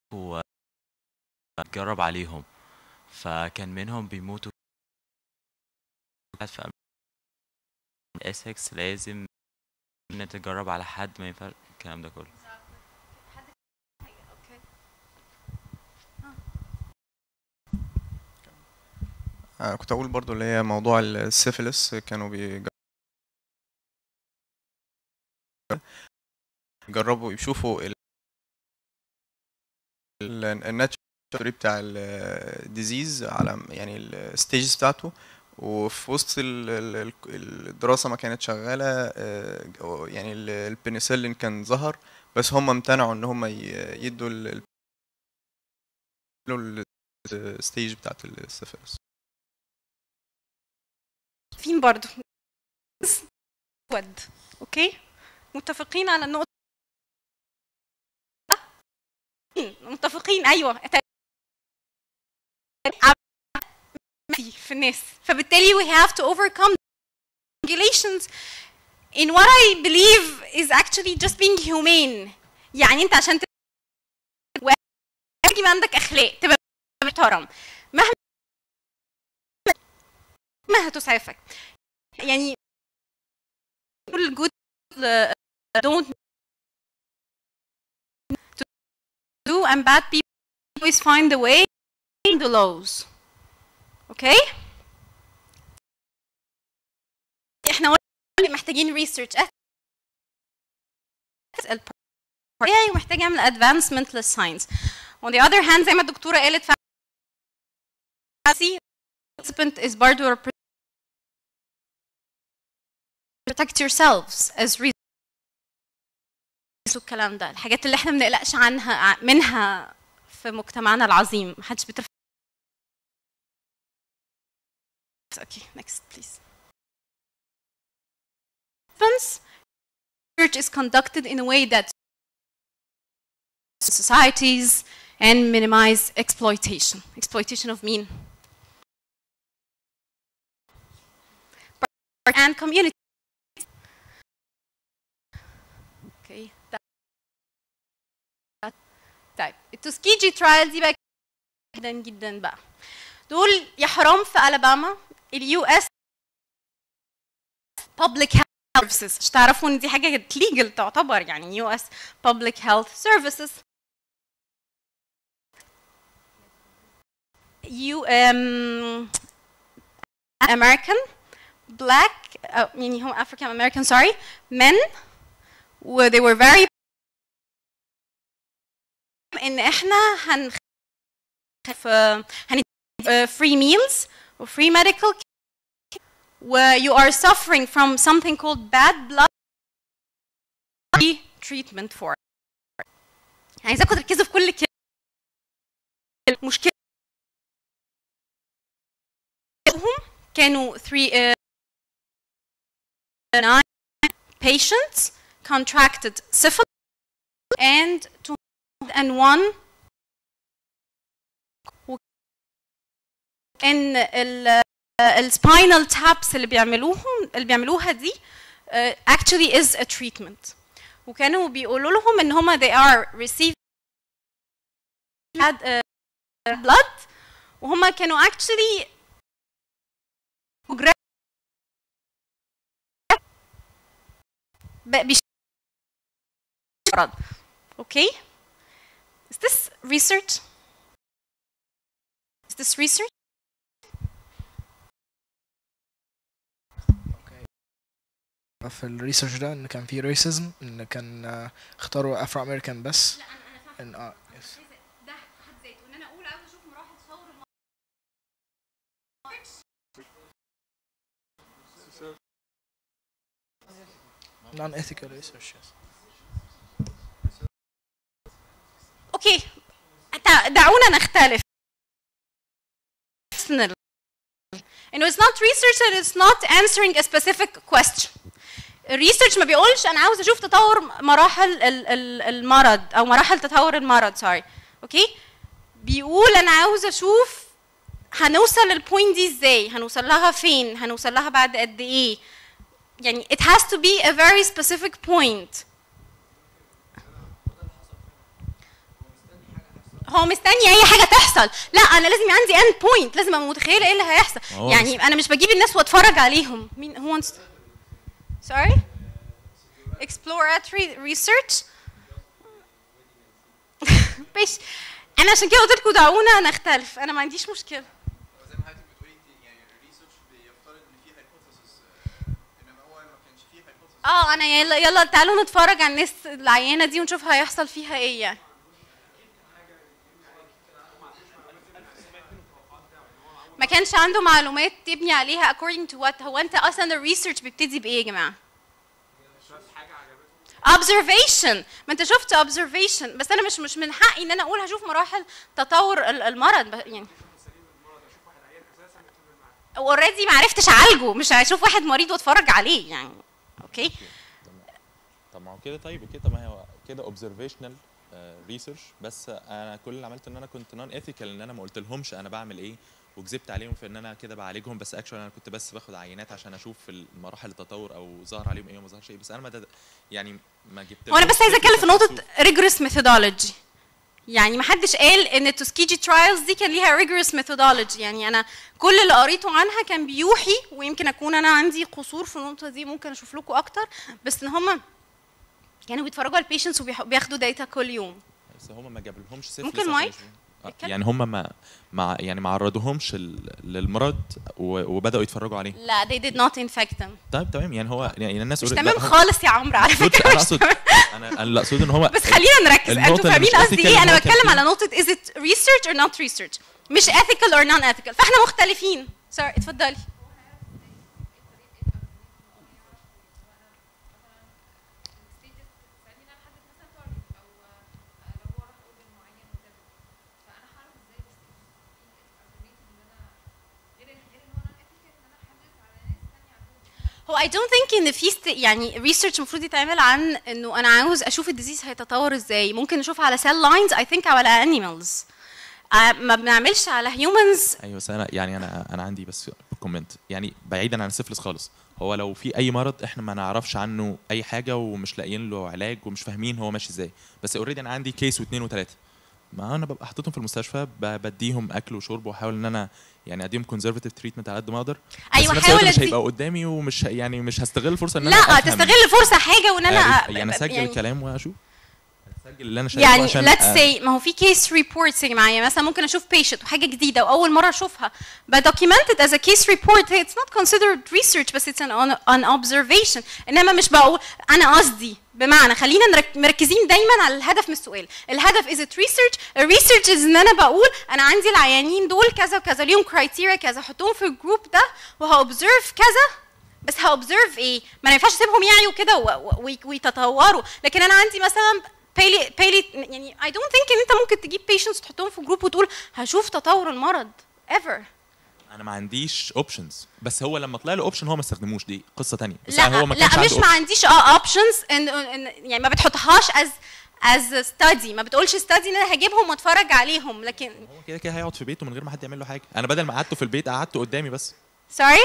وجرب عليهم فكان منهم بيموتوا في اسكس لازم ان انت تجرب على حد ما ينفعش الكلام ده كله آه، كنت اقول برضو اللي هي موضوع السيفيلس كانوا بيجربوا يشوفوا الناتشوري بتاع الديزيز على يعني الستيجز بتاعته وفي وسط ال- ال- ال- الدراسة ما كانت شغالة آه، يعني ال- البنسلين كان ظهر بس هم امتنعوا ان هم ي- يدوا ال- ال- الستيج بتاعت السيفيلس فين برضو ود اوكي متفقين على النقطة متفقين ايوه في في الناس فبالتالي we have to overcome regulations in what I believe is actually just being humane يعني انت عشان تبقى واحد يبقى عندك اخلاق تبقى محترم مهما ما هتسعفك يعني كل good uh, don't to do and bad people always find a way in the laws اوكي احنا قلنا محتاجين ريسيرش ومحتاج اعمل ادفانسمنت للساينس on the other hand زي ما الدكتوره قالت participant is برضه protect yourselves as reasons الكلام ده الحاجات اللي احنا ما بنقلقش عنها منها في مجتمعنا العظيم محدش بترفع Okay, next, please. Research is conducted in a way that societies and minimize exploitation. Exploitation of mean and community. Okay. that- that- طيب التوسكيجي ترايل دي بقى جدا جدا بقى دول يا حرام في الاباما اليو اس public health services مش تعرفوا ان دي حاجه legal تعتبر يعني يو اس public health services you um, American black uh, يعني هم African American sorry men و they were very ان احنا هن هن free meals و free medical care و you are suffering from something called bad blood free treatment for عايزاكم تركزوا في كل كلمه المشكله هم كانوا 3 nine patients contracted syphilis and 201 ان ال السباينال تابس اللي بيعملوهم اللي بيعملوها دي uh, actually is a treatment وكانوا بيقولوا لهم ان هما they are receiving had uh, blood وهما كانوا actually ب- بيش- مرض okay is this research is this research في الريسيرش ده ان كان في ريسيزم ان كان آه، اختاروا افرو امريكان بس ان اه يس ده حد ذاته ان انا اقول عاوز اشوف مراحل تطور نون ايثيكال ريسيرش يس اوكي تع- دعونا نختلف personal. انه it's not research and it's not answering a specific question الريسيرش ما بيقولش انا عاوز اشوف تطور مراحل ال- ال- المرض او مراحل تطور المرض سوري اوكي بيقول انا عاوز اشوف هنوصل للبوينت دي ازاي هنوصل لها فين هنوصل لها بعد قد ايه يعني it has to be a very specific point هو مستني اي حاجه تحصل لا انا لازم يبقى عندي اند بوينت لازم ابقى متخيله ايه اللي هيحصل ما هو يعني انا مش بجيب الناس واتفرج عليهم مين هو wants sorry exploratory research ماشي انا عشان كده قلت لكم دعونا نختلف انا ما عنديش مشكله زي ما حضرتك بتقولي انت يعني الريسيرش بيفترض ان في هايبوثيسز انما هو ما كانش فيه هايبوثيسز اه انا يلا يلا تعالوا نتفرج على الناس العيانه دي ونشوف هيحصل فيها ايه يعني ما كانش عنده معلومات تبني عليها according to what هو انت اصلا الريسيرش بيبتدي بايه يا جماعه observation ما انت شفت observation بس انا مش مش من حقي ان انا اقول هشوف مراحل تطور ال- المرض ب- يعني اوريدي ما عرفتش اعالجه مش هشوف واحد مريض واتفرج عليه يعني اوكي طب ما هو كده طيب وكده طب ما هو كده اوبزرفيشنال ريسيرش بس انا كل اللي عملته ان انا كنت نون ايثيكال ان انا ما قلت لهمش انا بعمل ايه وكذبت عليهم في ان انا كده بعالجهم بس اكشوال انا كنت بس باخد عينات عشان اشوف في مراحل التطور او ظهر عليهم ايه وما ظهرش ايه بس انا ما دد... يعني ما جبت هو انا لهمش بس عايزه اتكلم في فكرة نقطه السوق. rigorous methodology يعني ما حدش قال ان التوسكيجي ترايلز دي كان ليها rigorous methodology يعني انا كل اللي قريته عنها كان بيوحي ويمكن اكون انا عندي قصور في النقطه دي ممكن اشوف لكم اكتر بس ان هم كانوا بيتفرجوا على البيشنتس وبياخدوا داتا كل يوم بس هم ما جابلهمش syphilis ممكن عشان مايك؟ يشوفوا. آه، اتكلم. يعني هم ما ما يعني ما عرضوهمش ال- للمرض و- وبداوا يتفرجوا عليه لا they did not infect them طيب تمام يعني هو يعني الناس مش already- تمام لا، هم- خالص يا عمرو على أقصد- فكره انا مش اقصد تمام. انا انا اللي اقصده ان هو بس خلينا نركز النقطة انتوا اللي فاهمين مش قصدي ethical ايه إن انا هو كان بتكلم فيه- على نقطه is it research or not research مش ethical or non ethical فاحنا مختلفين سوري اتفضلي هو I don't think ان في است... يعني ريسيرش المفروض يتعمل عن انه انا عاوز اشوف الديزيز هيتطور ازاي ممكن نشوف على سيل لاينز I think على انيمالز ما بنعملش على هيومنز ايوه بس انا يعني انا انا عندي بس كومنت يعني بعيدا عن السفلس خالص هو لو في اي مرض احنا ما نعرفش عنه اي حاجه ومش لاقيين له علاج ومش فاهمين هو ماشي ازاي بس اوريدي انا عندي كيس واثنين وثلاثه ما انا ببقى حاططهم في المستشفى ب- بديهم اكل وشرب واحاول ان انا يعني اديهم كونزرفاتيف تريتمنت على قد ما اقدر بس أيوة، في نفس الوقت حاول مش أدي- هيبقى قدامي ومش ه- يعني مش هستغل الفرصه ان انا لا أفهم. تستغل الفرصه حاجه وان انا أعرف- يعني اسجل يعني- الكلام واشوف اسجل اللي انا شايفه يعني عشان let's أ- say ما هو في case reports يا جماعه يعني مثلا ممكن اشوف patient وحاجه جديده واول مره اشوفها ب document it as a case report it's not considered research بس it's an, an observation انما مش بقول انا قصدي بمعنى خلينا نرك- مركزين دايما على الهدف من السؤال الهدف is it research الريسيرش is ان انا بقول انا عندي العيانين دول كذا وكذا ليهم كرايتيريا كذا احطهم في الجروب ده وهobserve كذا بس هobserve ايه ما انا ما ينفعش اسيبهم يعيوا كده و- و- وي- ويتطوروا لكن انا عندي مثلا بالي بالي يعني I don't think ان انت ممكن تجيب patients تحطهم في جروب وتقول هشوف تطور المرض ever انا ما عنديش اوبشنز بس هو لما طلع له اوبشن هو ما استخدموش دي قصه تانية بس لا هو ما كانش لا عنده مش ما option. عنديش اه اوبشنز ان إن- يعني ما بتحطهاش as as study ما بتقولش study ان انا هجيبهم واتفرج عليهم لكن هو كده كده هيقعد في بيته من غير ما حد يعمل له حاجه انا بدل ما قعدته في البيت قعدته قدامي بس sorry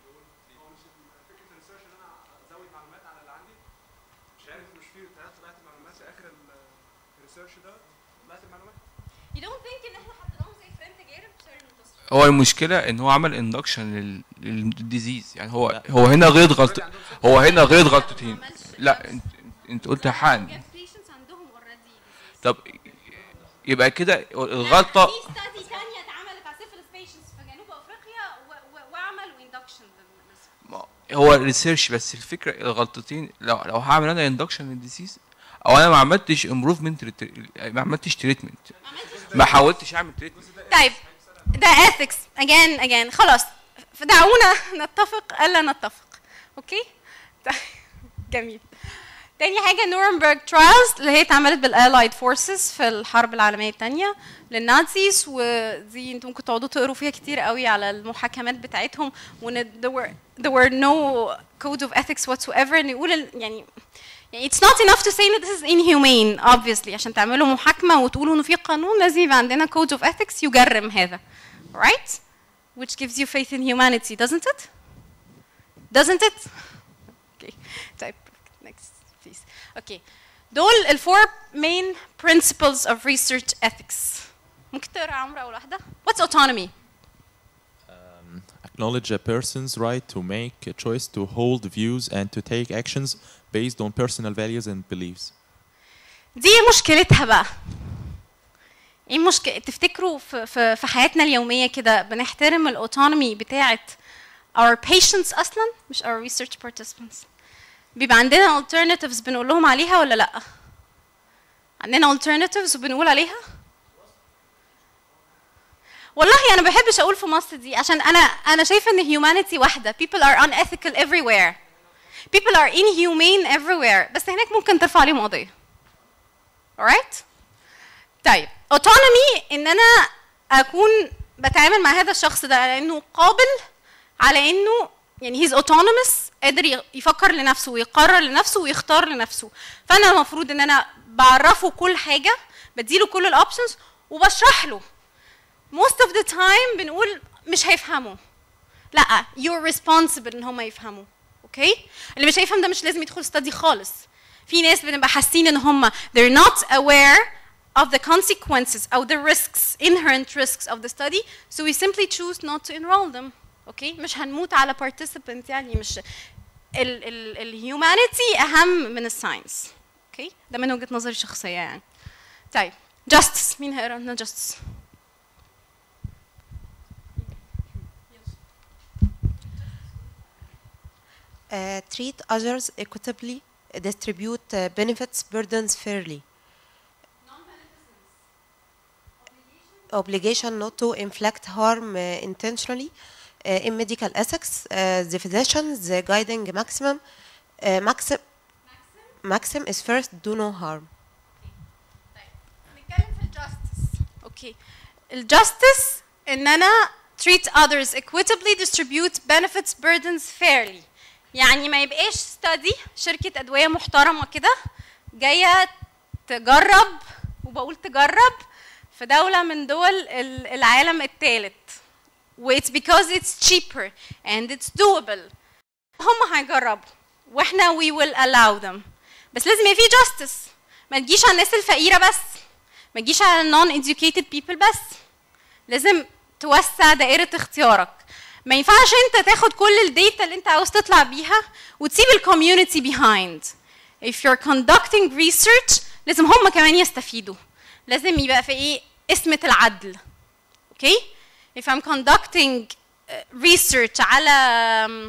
ازود معلومات على اللي عندي مش عارف مش في طلعت طلعت معلومات في اخر الريسيرش ده طلعت المعلومات you don't think ان احنا حطيناهم زي فريند تجارب sorry منتصر. هو المشكله ان هو عمل اندكشن للديزيز يعني هو هو هنا غلط غلط هو هنا غلط غلطتين لا انت انت قلت حان جاب patients عندهم already طب يبقى كده الغلطه في ستادي ثانيه اتعملت على سيفلس بيشنتس في جنوب افريقيا و- و- وعملوا اندكشن ما- هو ريسيرش بس الفكره الغلطتين لو لو هعمل انا اندكشن للديزيز او انا ما عملتش امبروفمنت ما عملتش تريتمنت ما حاولتش اعمل تريتمنت طيب ده ethics again again خلاص فدعونا نتفق الا نتفق اوكي طيب، جميل تاني حاجة نورنبرج ترايلز اللي هي اتعملت بالاللايد فورسز في الحرب العالمية الثانية للنازيز ودي انتم ممكن تقعدوا تقروا فيها كتير قوي على المحاكمات بتاعتهم وان there were there were no code of ethics whatsoever ان يقول ال- يعني يعني it's not enough to say that this is inhumane obviously عشان تعملوا محاكمة وتقولوا انه في قانون لازم يبقى عندنا code of ethics يجرم هذا right which gives you faith in humanity doesn't it doesn't it okay طيب next please okay دول الفور main principles of research ethics ممكن تقرا عمرو اول واحده what's autonomy acknowledge a person's right to make a choice to hold views and to take actions based on personal values and beliefs. دي مشكلتها بقى ايه المشكله تفتكروا في في في حياتنا اليوميه كده بنحترم الاوتونومي بتاعه our patients اصلا مش our research participants بيبقى عندنا alternatives بنقول لهم عليها ولا لا عندنا alternatives وبنقول عليها والله انا ما بحبش اقول في مصر دي عشان انا انا شايفه ان humanity واحده people are unethical everywhere people are inhumane everywhere بس هناك ممكن ترفع عليهم قضيه alright طيب autonomy ان انا اكون بتعامل مع هذا الشخص ده على انه قابل على انه يعني he's autonomous قادر ي- يفكر لنفسه ويقرر لنفسه ويختار لنفسه فانا المفروض ان انا بعرفه كل حاجه بديله كل الاوبشنز وبشرح له most of the time بنقول مش هيفهموا لا you're responsible ان هم يفهموا اوكي اللي مش هيفهم ده مش لازم يدخل study خالص في ناس بنبقى حاسين ان هم they're not aware of the consequences او the risks inherent risks of the study so we simply choose not to enroll them اوكي مش هنموت على participant يعني مش ال ال الهيومانيتي اهم من الساينس اوكي ده من وجهه نظري الشخصيه يعني طيب justice مين هيقرا لنا justice uh, treat others equitably, distribute uh, benefits, burdens fairly. Obligation not to inflict harm uh, intentionally. Uh, in medical ethics, uh, the physician's the guiding maximum, uh, maxim, maxim is first do no harm. نتكلم في الجاستس اوكي الجاستس ان انا treat others equitably distribute benefits burdens fairly يعني ما يبقاش study شركة أدوية محترمة كده جاية تجرب وبقول تجرب في دولة من دول ال- العالم الثالث و it's because it's cheaper and it's doable هم هيجربوا واحنا we will allow them بس لازم يبقى في justice ما تجيش على الناس الفقيرة بس ما تجيش على non educated people بس لازم توسع دائرة اختيارك ما ينفعش انت تاخد كل الداتا اللي انت عاوز تطلع بيها وتسيب الكوميونتي behind if you're conducting research لازم هم كمان يستفيدوا لازم يبقى في ايه اسمة العدل اوكي if I'm conducting uh, research على um,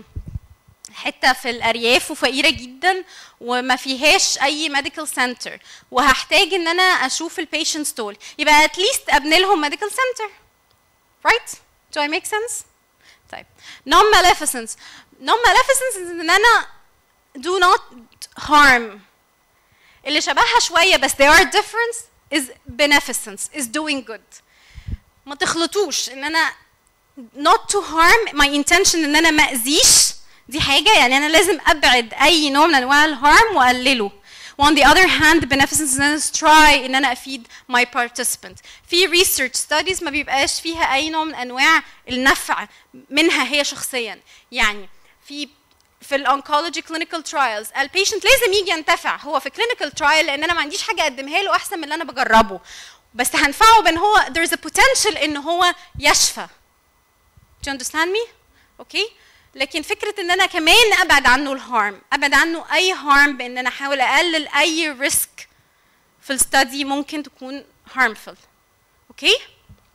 حته في الارياف وفقيره جدا وما فيهاش اي ميديكال سنتر وهحتاج ان انا اشوف البيشنتس دول يبقى اتليست ابني لهم ميديكال سنتر right do I make sense طيب non maleficence non maleficence ان انا do not harm اللي شبهها شويه بس they are different is beneficence is doing good ما تخلطوش ان انا not to harm my intention ان انا ما اذيش دي حاجه يعني انا لازم ابعد اي نوع من انواع الهارم واقلله وon the other hand beneficence ان انا try ان انا افيد my participant في research studies ما بيبقاش فيها اي نوع من انواع النفع منها هي شخصيا يعني في في الانكولوجي كلينيكال ترايلز البيشنت لازم يجي ينتفع هو في كلينيكال ترايل لان انا ما عنديش حاجه اقدمها له احسن من اللي انا بجربه بس هنفعه بان هو there is a potential ان هو يشفى Do you understand me? اوكي okay? لكن فكره ان انا كمان ابعد عنه الهارم ابعد عنه اي هارم بان انا احاول اقلل اي ريسك في الستادي ممكن تكون harmful اوكي okay?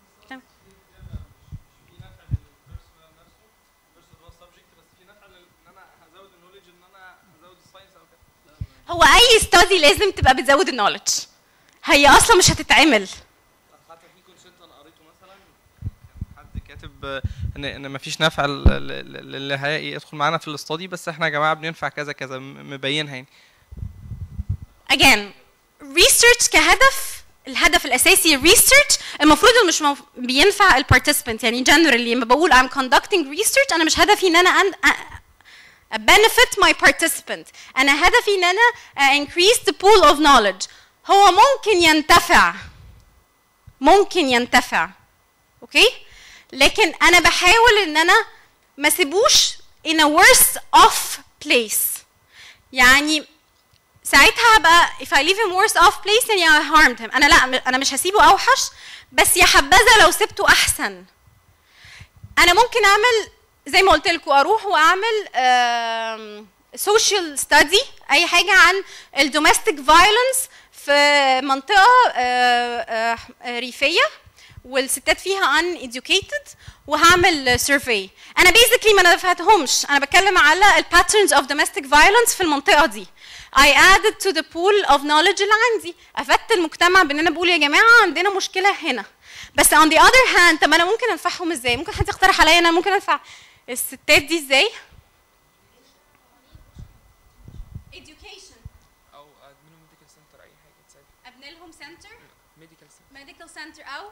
هو اي ستادي لازم تبقى بتزود النولج هي اصلا مش هتتعمل حتى في كونسنت انا قريته مثلا كان حد كاتب آه، ان ان مفيش نفع ل- ل- ل- للي هيجي يدخل معانا في الاستادي بس احنا يا جماعه بننفع كذا كذا م- مبينها يعني again research كهدف الهدف الاساسي research المفروض انه مش مف... بينفع البارتيسيبنت يعني generally لما بقول I'm conducting research انا مش هدفي ان انا أن... أ- أ- benefit my participant انا هدفي ان انا uh, increase the pool of knowledge هو ممكن ينتفع ممكن ينتفع اوكي لكن انا بحاول ان انا ما سيبوش in a worse off place يعني ساعتها هبقى if I leave him worse off place يعني I harmed him انا لا انا مش هسيبه اوحش بس يا حبذا لو سبته احسن انا ممكن اعمل زي ما قلت لكم اروح واعمل سوشيال ستادي اي حاجه عن الدوميستيك فايلنس في منطقه آه، آه، آه، ريفيه والستات فيها ان educated وهعمل سيرفي انا بيزيكلي ما نفعتهمش انا بتكلم على الباترنز اوف domestic violence في المنطقه دي I added to the pool of knowledge اللي عندي افدت المجتمع بان انا بقول يا جماعه عندنا مشكله هنا بس on the other hand طب انا ممكن انفعهم ازاي ممكن حد يقترح عليا انا ممكن انفع الستات دي ازاي education او ادمنوا ميديكال سنتر اي حاجه تساعد ابني لهم center ميديكال سنتر ميديكال سنتر او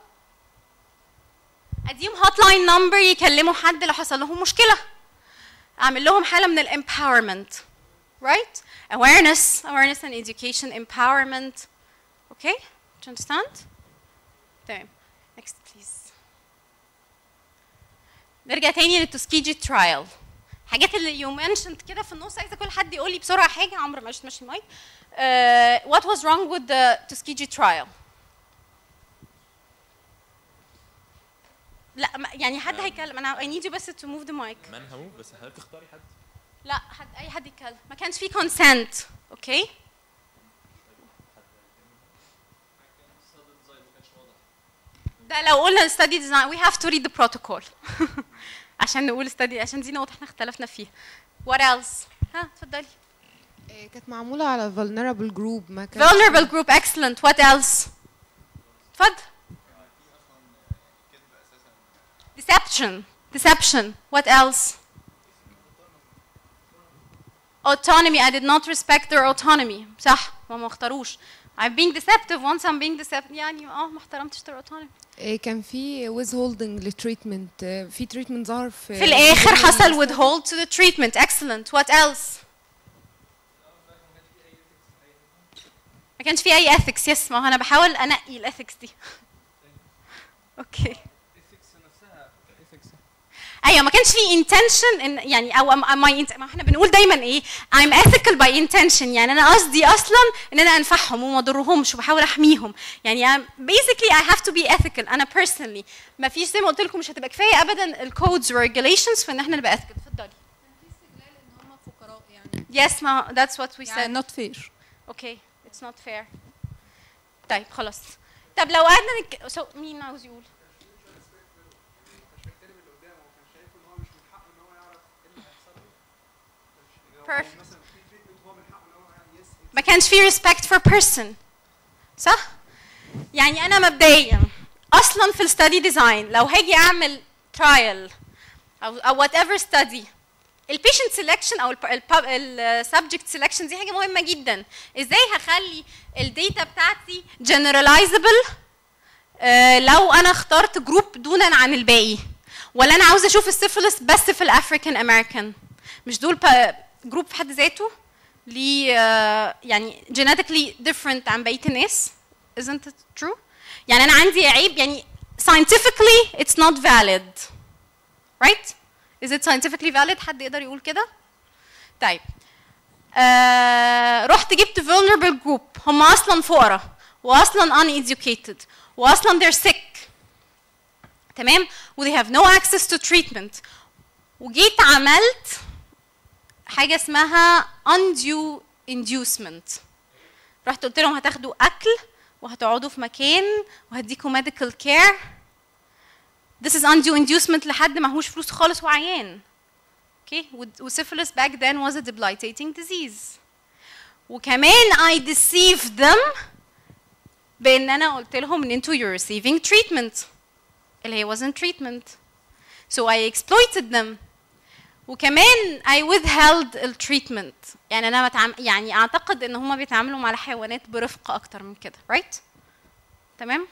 اديهم هوت لاين نمبر يكلموا حد لو حصل لهم مشكله اعمل لهم حاله من الامباورمنت right awareness awareness and education empowerment okay do you understand تمام next please نرجع تاني للتسكيجي ترايل حاجات اللي يو mentioned كده في النص عايزه كل حد يقول لي بسرعه حاجه عمرو مش ماشي المايك uh, what was wrong with the Tuskegee trial لا ما- يعني حد هيتكلم انا I need you بس to move the mic من هموت بس حضرتك اختاري حد لا حد اي حد يتكلم ما كانش في consent اوكي ده لو قلنا study design we have to read the protocol عشان نقول study عشان دي نقطة احنا اختلفنا فيها what else ها اتفضلي آه، كانت معمولة على vulnerable group ما كانش vulnerable group excellent what else اتفضل deception deception what else autonomy I did not respect their autonomy صح ما ما اختاروش I'm being deceptive once I'm being deceptive يعني اه ما احترمتش their autonomy آه، كان في withholding للتريتمنت آه، في تريتمنت ظهر في في الاخر حصل withhold to the treatment excellent what else ما كانش في اي ethics يس ما هو انا بحاول انقي الاثكس دي اوكي ايوه ما كانش في intention ان يعني او am- am I int- ما احنا بنقول دايما ايه I'm ethical by intention يعني انا قصدي اصلا ان انا انفعهم وما اضرهمش وبحاول احميهم يعني I'm basically I have to be ethical انا personally ما فيش زي ما قلت لكم مش هتبقى كفايه ابدا الكودز regulations في ان احنا نبقى ethical اتفضلي هم فقراء يعني yes ما that's what we said يعني not fair okay it's not fair طيب خلاص طب لو قعدنا نك... so, مين عاوز يقول perfect ما كانش في respect for person صح يعني انا مبدئيا اصلا في الستادي ديزاين لو هاجي اعمل trial او او whatever study البيشنت سelection او السبجكت سelection دي حاجه مهمه جدا ازاي هخلي الداتا بتاعتي generalizable آه، لو انا اخترت جروب دونا عن الباقي ولا انا عاوزه اشوف السيفلس بس في الافريكان امريكان مش دول جروب في حد ذاته ليه آه، يعني genetically different عن بقيه الناس isn't it true يعني انا عندي عيب يعني scientifically it's not valid right is it scientifically valid حد يقدر يقول كده طيب آه رحت جبت vulnerable group هم اصلا فقراء واصلا uneducated واصلا they're sick تمام و they have no access to treatment وجيت عملت حاجه اسمها undue inducement رحت قلت لهم هتاخدوا اكل وهتقعدوا في مكان وهديكوا medical care this is undue inducement لحد معهوش فلوس خالص وعيان اوكي وسيفلس back then was a debilitating disease وكمان I deceived them بان انا قلت لهم ان انتوا you're receiving treatment اللي هي wasn't treatment so I exploited them وكمان I withheld التريتمنت يعني انا بتعام يعني اعتقد ان هما بيتعاملوا مع الحيوانات برفق اكتر من كده right تمام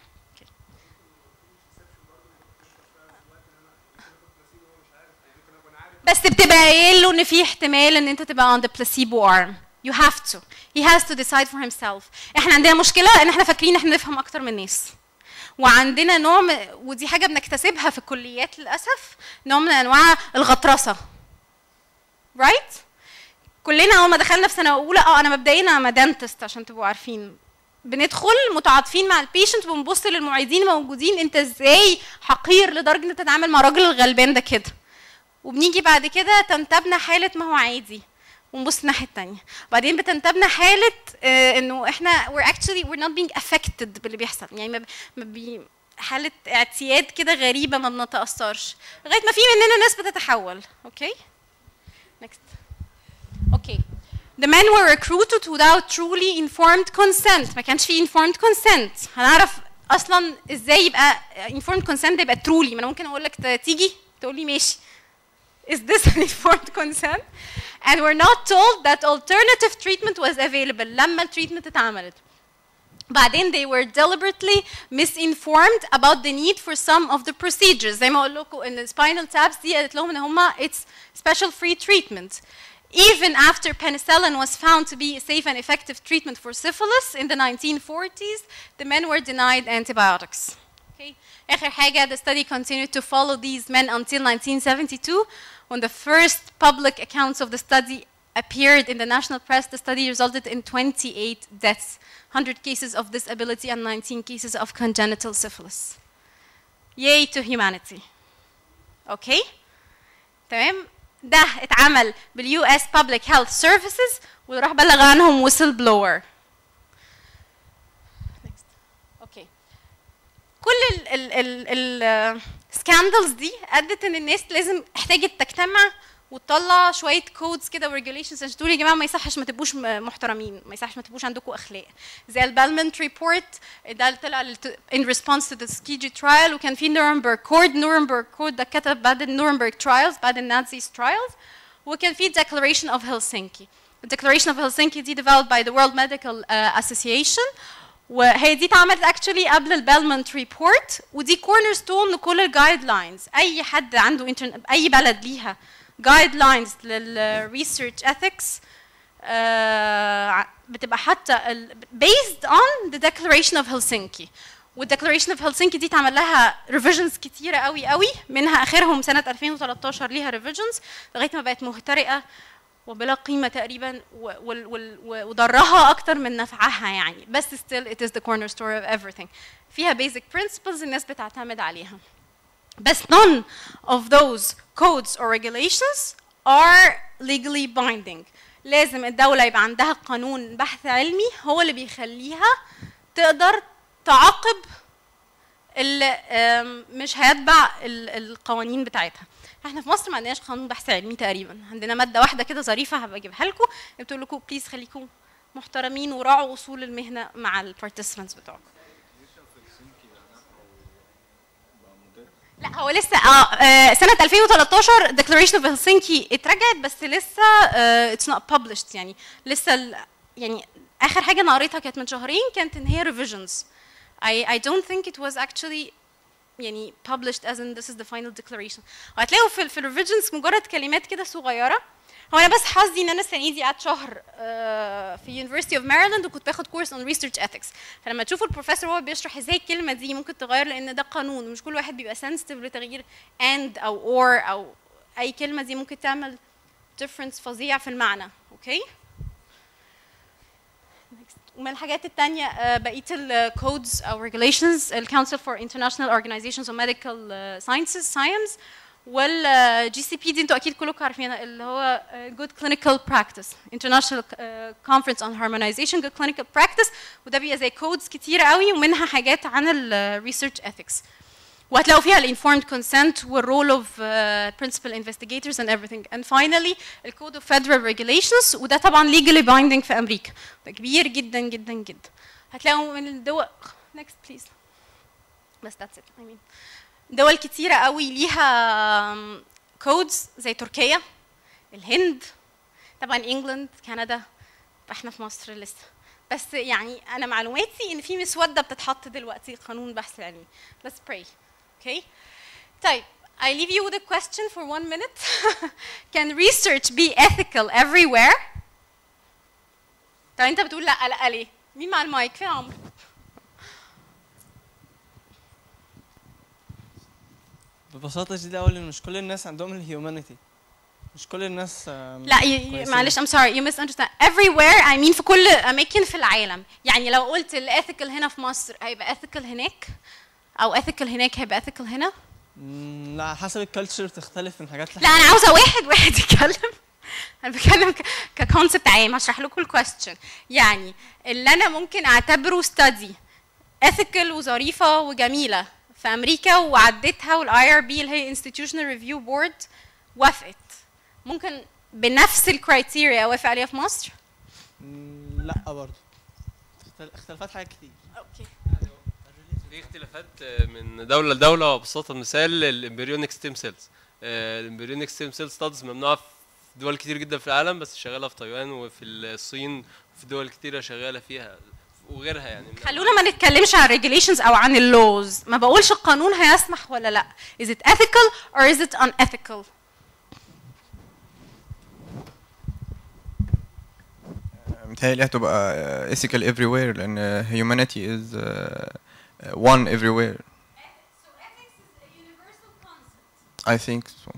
بس بتبقى قايل له ان في احتمال ان انت تبقى on the placebo arm you have to he has to decide for himself احنا عندنا مشكله ان احنا فاكرين احنا نفهم اكتر من الناس وعندنا نوع من ودي حاجه بنكتسبها في الكليات للاسف نوع من انواع الغطرسه right كلنا اول ما دخلنا في سنه اولى اه انا مبدئيا انا دانتست عشان تبقوا عارفين بندخل متعاطفين مع البيشنت وبنبص للمعيدين الموجودين انت ازاي حقير لدرجه ان انت تتعامل مع الراجل الغلبان ده كده وبنيجي بعد كده تنتابنا حاله ما هو عادي ونبص الناحيه التانية بعدين بتنتابنا حاله آه انه احنا we're actually we're not being affected باللي بيحصل يعني ما, ب- ما بي حاله اعتياد كده غريبه ما بنتاثرش لغايه ما في مننا ناس بتتحول اوكي next اوكي The men were recruited without truly informed consent ما كانش في informed consent هنعرف اصلا ازاي يبقى informed consent ده يبقى truly ما انا ممكن اقول لك ت- تيجي تقول لي ماشي is this an informed consent and we're not told that alternative treatment was available لما التريتمنت اتعملت بعدين they were deliberately misinformed about the need for some of the procedures زي ما اقول لكم ان spinal taps دي قالت لهم ان هما it's special free treatment even after penicillin was found to be a safe and effective treatment for syphilis in the 1940s the men were denied antibiotics okay اخر حاجه the study continued to follow these men until 1972 when the first public accounts of the study appeared in the national press the study resulted in 28 deaths 100 cases of disability and 19 cases of congenital syphilis yay to humanity okay تمام ده اتعمل باليو اس Public Health Services وراح بلغ عنهم whistle blower اوكي كل ال ال ال ال scandals دي ادت ان الناس لازم احتاجت تجتمع وتطلع شويه كودز كده وريجوليشنز عشان تقول يا جماعه ما يصحش ما تبقوش م- محترمين ما يصحش ما تبقوش عندكم اخلاق زي البالمنت ريبورت ده اللي طلع للت- in response to the سكيجي trial وكان في نورنبرج كود نورنبرج كود ده كتب بعد النورنبرج trials بعد النازيز trials وكان في Declaration of Helsinki The Declaration of Helsinki دي developed by the World Medical uh, Association وهي دي اتعملت actually قبل البالمنت ريبورت ودي كورنر ستون لكل الجايد لاينز اي حد عنده انترن... اي بلد ليها جايد لاينز للريسيرش ethics آه، بتبقى حتى ال- based on the Declaration of Helsinki والديكلاريشن اوف هلسنكي دي اتعمل لها ريفيجنز كتيره قوي قوي منها اخرهم سنه 2013 ليها ريفيجنز لغايه ما بقت مهترئه وبلا قيمه تقريبا و- وال- وال- و- وضرها اكتر من نفعها يعني بس still it is the cornerstone of everything فيها basic principles الناس بتعتمد عليها بس none of those codes or regulations are legally binding لازم الدولة يبقى عندها قانون بحث علمي هو اللي بيخليها تقدر تعاقب اللي آم، مش هيتبع ال- القوانين بتاعتها احنا في مصر ما عندناش قانون بحث علمي تقريبا عندنا ماده واحده كده ظريفه هبقى اجيبها لكم بتقول لكم بليز خليكم محترمين وراعوا اصول المهنه مع البارتيسيبنتس بتوعكم لا هو لسه اه آه، سنه 2013 Declaration of Helsinki اترجعت بس لسه آه it's not published يعني لسه ال- يعني اخر حاجه انا قريتها كانت من شهرين كانت ان هي revisions I I don't think it was actually يعني published as in this is the final declaration وهتلاقوا في في الريفيجنز مجرد كلمات كده صغيره هو انا بس حظي ان انا السنه دي قعدت شهر آه، في University of Maryland وكنت باخد كورس on research ethics فلما تشوفوا البروفيسور وهو بيشرح ازاي الكلمه دي ممكن تغير لان ده قانون مش كل واحد بيبقى sensitive لتغيير and او or او اي كلمه دي ممكن تعمل difference فظيع في المعنى اوكي ومن الحاجات التانية آه، بقية الكودز أو regulations ال Council for International Organizations of Medical آه، Sciences Science وال جي سي بي دي انتوا أكيد كلكم عارفينها اللي هو آه، Good Clinical Practice International آه، Conference on Harmonization Good Clinical Practice وده بيبقى زي كودز كتيرة قوي ومنها حاجات عن ال Research Ethics وهتلاقوا فيها ال informed consent والرول of uh, principal investigators and everything and finally ال code of federal regulations وده طبعا legally binding في امريكا ده كبير جدا جدا جدا هتلاقوا من الدول next please بس that's it I mean دول كتيرة قوي ليها codes زي تركيا الهند طبعا انجلند كندا احنا في مصر لسه بس يعني انا معلوماتي ان في مسوده بتتحط دلوقتي قانون بحث علمي let's pray okay طيب I leave you with a question for one minute can research be ethical everywhere طب انت بتقول لا لا ليه مين مع المايك فين عمرو ببساطة شديدة أقول إن مش كل الناس عندهم الهيومانيتي مش كل الناس آم، لا ي- ي- كويسين. معلش I'm sorry you misunderstand everywhere I mean في كل أماكن في العالم يعني لو قلت الإيثيكال هنا في مصر هيبقى ethical هناك أو ethical هناك هيبقى ethical هنا مم، لا حسب الكالتشر تختلف من حاجات لا أنا عاوزة واحد واحد يتكلم أنا بتكلم ككونسبت عام هشرح لكم الكويستشن يعني اللي أنا ممكن أعتبره study ethical وظريفة وجميلة في أمريكا وعديتها والاي ار بي اللي هي institutional review board وافقت ممكن بنفس الكرايتيريا اوافق عليها في مصر مم، لا برضه اختل- اختلافات حاجات كتير اوكي في اختلافات آه، من دوله لدوله وابسط مثال الامبريونيك ستيم سيلز الامبريونيك ستيم سيلز ستادز ممنوعه في دول كتير جدا في العالم بس شغاله في تايوان وفي الصين وفي دول كتيره شغاله فيها وغيرها يعني خلونا ما نتكلمش عن regulations او عن اللوز ما بقولش القانون هيسمح ولا لا is it ethical or is it unethical متهيألي هتبقى uh, ethical everywhere لأن humanity is uh, uh, one everywhere I think so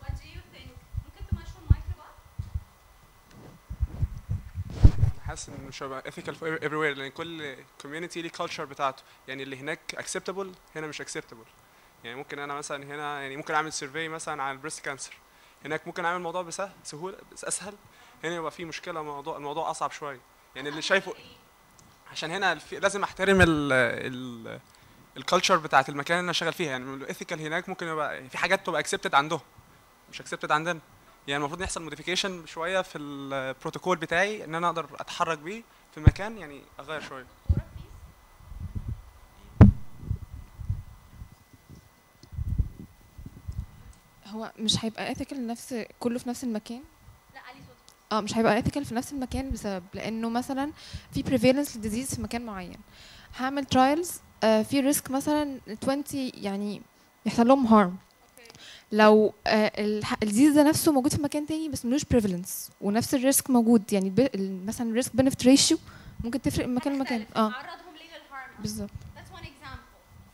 حاسس انه مش هيبقى ethical for everywhere لان كل community ليه culture بتاعته يعني اللي هناك acceptable هنا مش acceptable يعني ممكن انا مثلا هنا يعني ممكن اعمل survey مثلا عن البريست كانسر هناك ممكن اعمل الموضوع بسهل سهوله بس اسهل هنا يبقى في مشكله الموضوع الموضوع اصعب شويه يعني اللي شايفه عشان هنا الف- لازم احترم ال ال الكالتشر بتاعت المكان اللي انا شغال فيها يعني الايثيكال هناك ممكن يبقى في حاجات تبقى accepted عندهم مش accepted عندنا يعني المفروض يحصل موديفيكيشن شويه في البروتوكول بتاعي ان انا اقدر اتحرك بيه في مكان يعني اغير شويه هو مش هيبقى ethical نفس كله في نفس المكان اه مش هيبقى ethical في نفس المكان بسبب لانه مثلا في prevalence للديزيز في مكان معين هعمل trials آه في ريسك مثلا 20 يعني يحصل لهم harm لو آه الح- الديزيز ده نفسه موجود في مكان تاني بس ملوش prevalence ونفس الريسك موجود يعني الب- ال- مثلا الريسك benefit ratio ممكن تفرق من مكان لمكان اه عرضهم ليه للهارم بالظبط That's one example.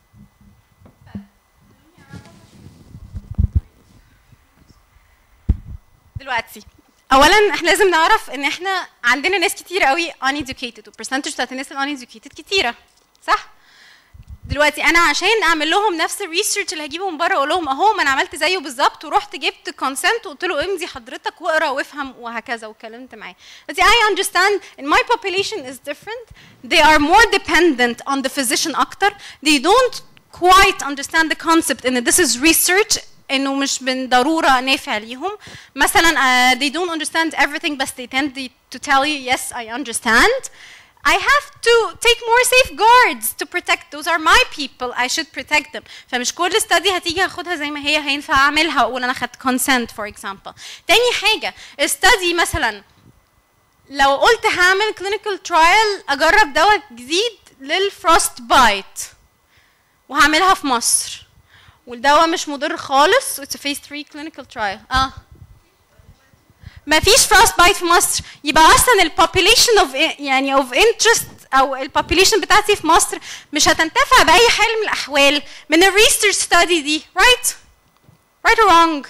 دلوقتي اولا احنا لازم نعرف ان احنا عندنا ناس كتير قوي uneducated والبرسنتج بتاعت الناس uneducated كتيره صح دلوقتي انا عشان اعمل لهم نفس الريسيرش اللي هجيبه من بره اقول لهم اهو ما انا عملت زيه بالظبط ورحت جبت كونسنت وقلت له امضي حضرتك واقرا وافهم وهكذا واتكلمت معاه بس I understand and my population is different they are more dependent on the physician اكتر they don't quite understand the concept ان this is research انه مش بالضروره نافع ليهم مثلا uh, they don't understand everything but they tend to tell you yes I understand I have to take more safeguards to protect those are my people I should protect them فمش كل study هتيجي هاخدها زي ما هي هينفع اعملها واقول انا خدت consent for example تاني حاجه study مثلا لو قلت هعمل clinical trial اجرب دواء جديد للفروست بايت وهعملها في مصر والدواء مش مضر خالص it's a phase 3 clinical trial اه ما فيش فروست بايت في مصر يبقى اصلا البوبوليشن اوف يعني اوف انترست او البوبوليشن بتاعتي في مصر مش هتنتفع باي حال من الاحوال من الريسيرش ستادي دي right right or wrong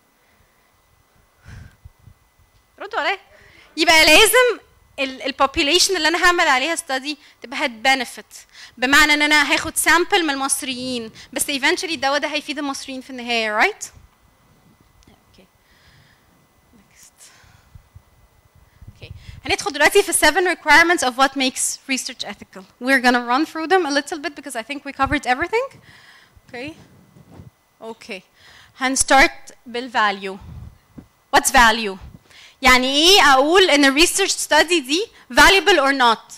ردوا عليا يبقى لازم البوبوليشن اللي انا هعمل عليها ستادي تبقى هت بنفيت بمعنى ان انا هاخد سامبل من المصريين بس eventually الدواء ده هيفيد المصريين في النهايه right اوكي next okay هندخل دلوقتي في seven requirements of what makes research ethical we're gonna run through them a little bit because I think we covered everything okay okay هنستart بالvalue what's value يعني ايه اقول ان الريسيرش ستادي دي valuable or not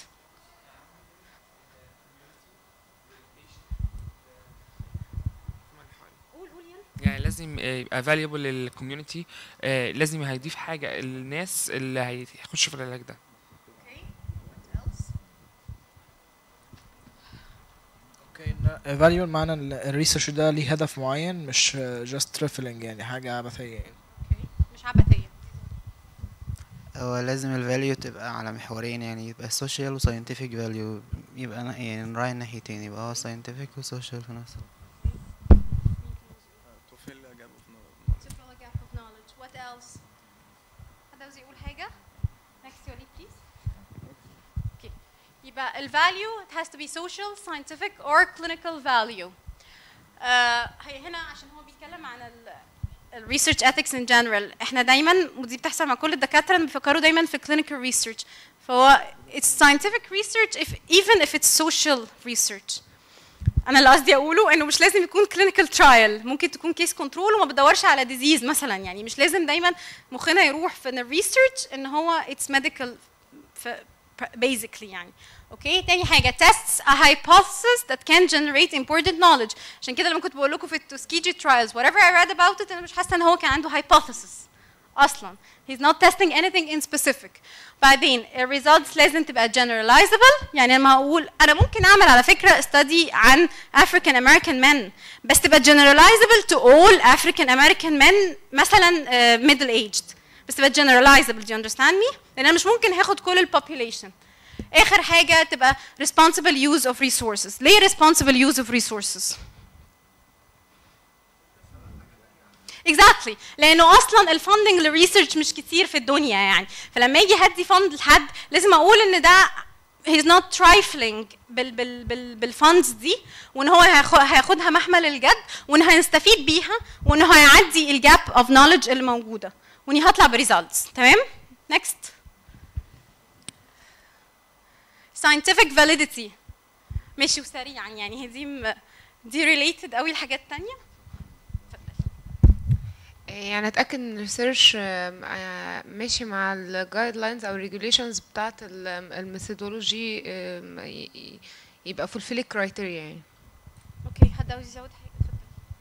يعني لازم آه، يبقى valuable للكوميونتي لازم هيضيف حاجة للناس اللي هيخشوا في العلاج ده اوكي فاليو معنى الريسيرش ده ليه هدف معين مش جاست تريفلنج يعني حاجه عبثيه يعني مش عبثيه هو لازم الفاليو تبقى على محورين يعني يبقى سوشيال وساينتفك فاليو يبقى نا- يعني نراعي الناحيتين يبقى هو ساينتفك وسوشيال في نفس الوقت. to fill a gap of knowledge what else عاوز يقول حاجه next يا وليد please okay. يبقى ال value it has to be social scientific or clinical value آه هي هنا عشان هو بيتكلم عن ال الريسيرش ethics in general احنا دايما ودي بتحصل مع كل الدكاتره إن بيفكروا دايما في clinical research فهو it's scientific research if even if it's social research انا اللي قصدي اقوله انه مش لازم يكون clinical trial ممكن تكون كيس كنترول وما بدورش على disease مثلا يعني مش لازم دايما مخنا يروح في ان الريسيرش ان هو it's medical ف- basically يعني اوكي تاني حاجه tests a hypothesis that can generate important knowledge عشان كده لما كنت بقول لكم في التوسكيجي trials whatever I read about it انا مش حاسه ان هو كان عنده hypothesis اصلا he's not testing anything in specific بعدين ال results لازم تبقى generalizable يعني لما هقول انا ممكن اعمل على فكره study عن African American men بس تبقى generalizable to all African American men مثلا uh, middle aged بس تبقى generalizable do you understand me؟ لان انا مش ممكن هاخد كل ال population اخر حاجه تبقى responsible use of resources ليه responsible use of resources؟ exactly لانه اصلا الفندنج للريسيرش مش كتير في الدنيا يعني فلما يجي هدي فند لحد لازم اقول ان ده he's not trifling بال بال بال بالفاندز دي وان هو هياخ- هياخدها محمل الجد وان هنستفيد بيها وان هو هيعدي الجاب اوف نوليدج اللي موجوده واني هطلع بريزلتس تمام نيكست scientific validity ماشي وسريعا يعني هي دي م- دي related قوي لحاجات تانية يعني اتاكد ان الريسيرش ماشي مع الجايد لاينز او الريجوليشنز بتاعه الميثودولوجي يبقى فولفيل الكرايتيريا يعني اوكي حد عاوز يزود حاجه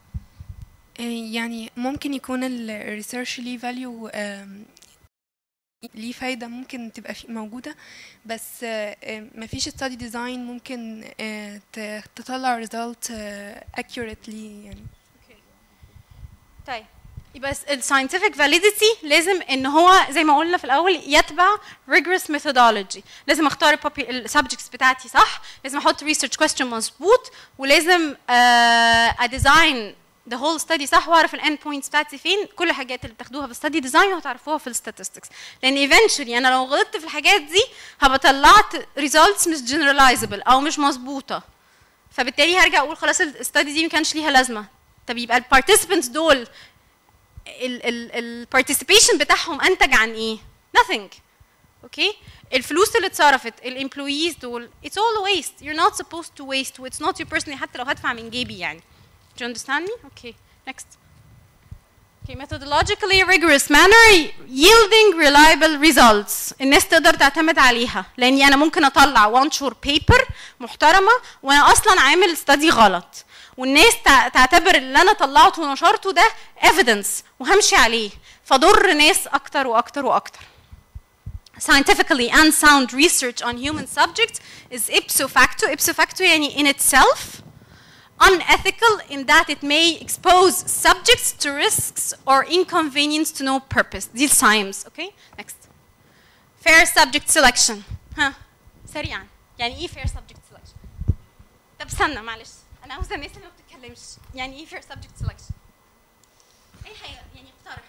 يعني ممكن يكون الريسيرش ليه فاليو ليه فايدة ممكن تبقى في موجودة بس آه، آه، مفيش study ديزاين ممكن آه، ت- تطلع result آه، accurately يعني طيب يبقى الساينتفك فاليديتي لازم ان هو زي ما قلنا في الاول يتبع rigorous methodology لازم اختار السبجكتس بتاعتي صح لازم احط research question مظبوط ولازم اديزاين the whole study صح واعرف الاند بوينتس بتاعتي فين كل الحاجات اللي بتاخدوها في الستدي ديزاين هتعرفوها في الستاتستكس لان eventually انا لو غلطت في الحاجات دي هبقى طلعت results مش generalizable او مش مظبوطه فبالتالي هرجع اقول خلاص الستدي دي ما كانش ليها لازمه طب يبقى البارتيسيبنتس دول البارتيسيبيشن بتاعهم انتج عن ايه؟ nothing اوكي الفلوس اللي اتصرفت الامبلويز دول it's all waste you're not supposed to waste it's not your personally حتى لو هدفع من جيبي يعني do you understand me? okay next okay methodologically rigorous manner yielding reliable results الناس تقدر تعتمد عليها لاني انا ممكن اطلع وانشر بيبر محترمه وانا اصلا عامل study غلط والناس تع- تعتبر اللي انا طلعته ونشرته ده evidence وهمشي عليه فضر ناس اكتر واكتر واكتر scientifically unsound research on human subjects is ipso facto ipso facto يعني in itself unethical in that it may expose subjects to risks or inconvenience to no purpose دي السايمز okay next fair subject selection ها سريعا يعني ايه fair subject selection طب استنى معلش انا عاوزه الناس اللي ما بتتكلمش يعني ايه fair subject selection اي حاجه يعني اقترح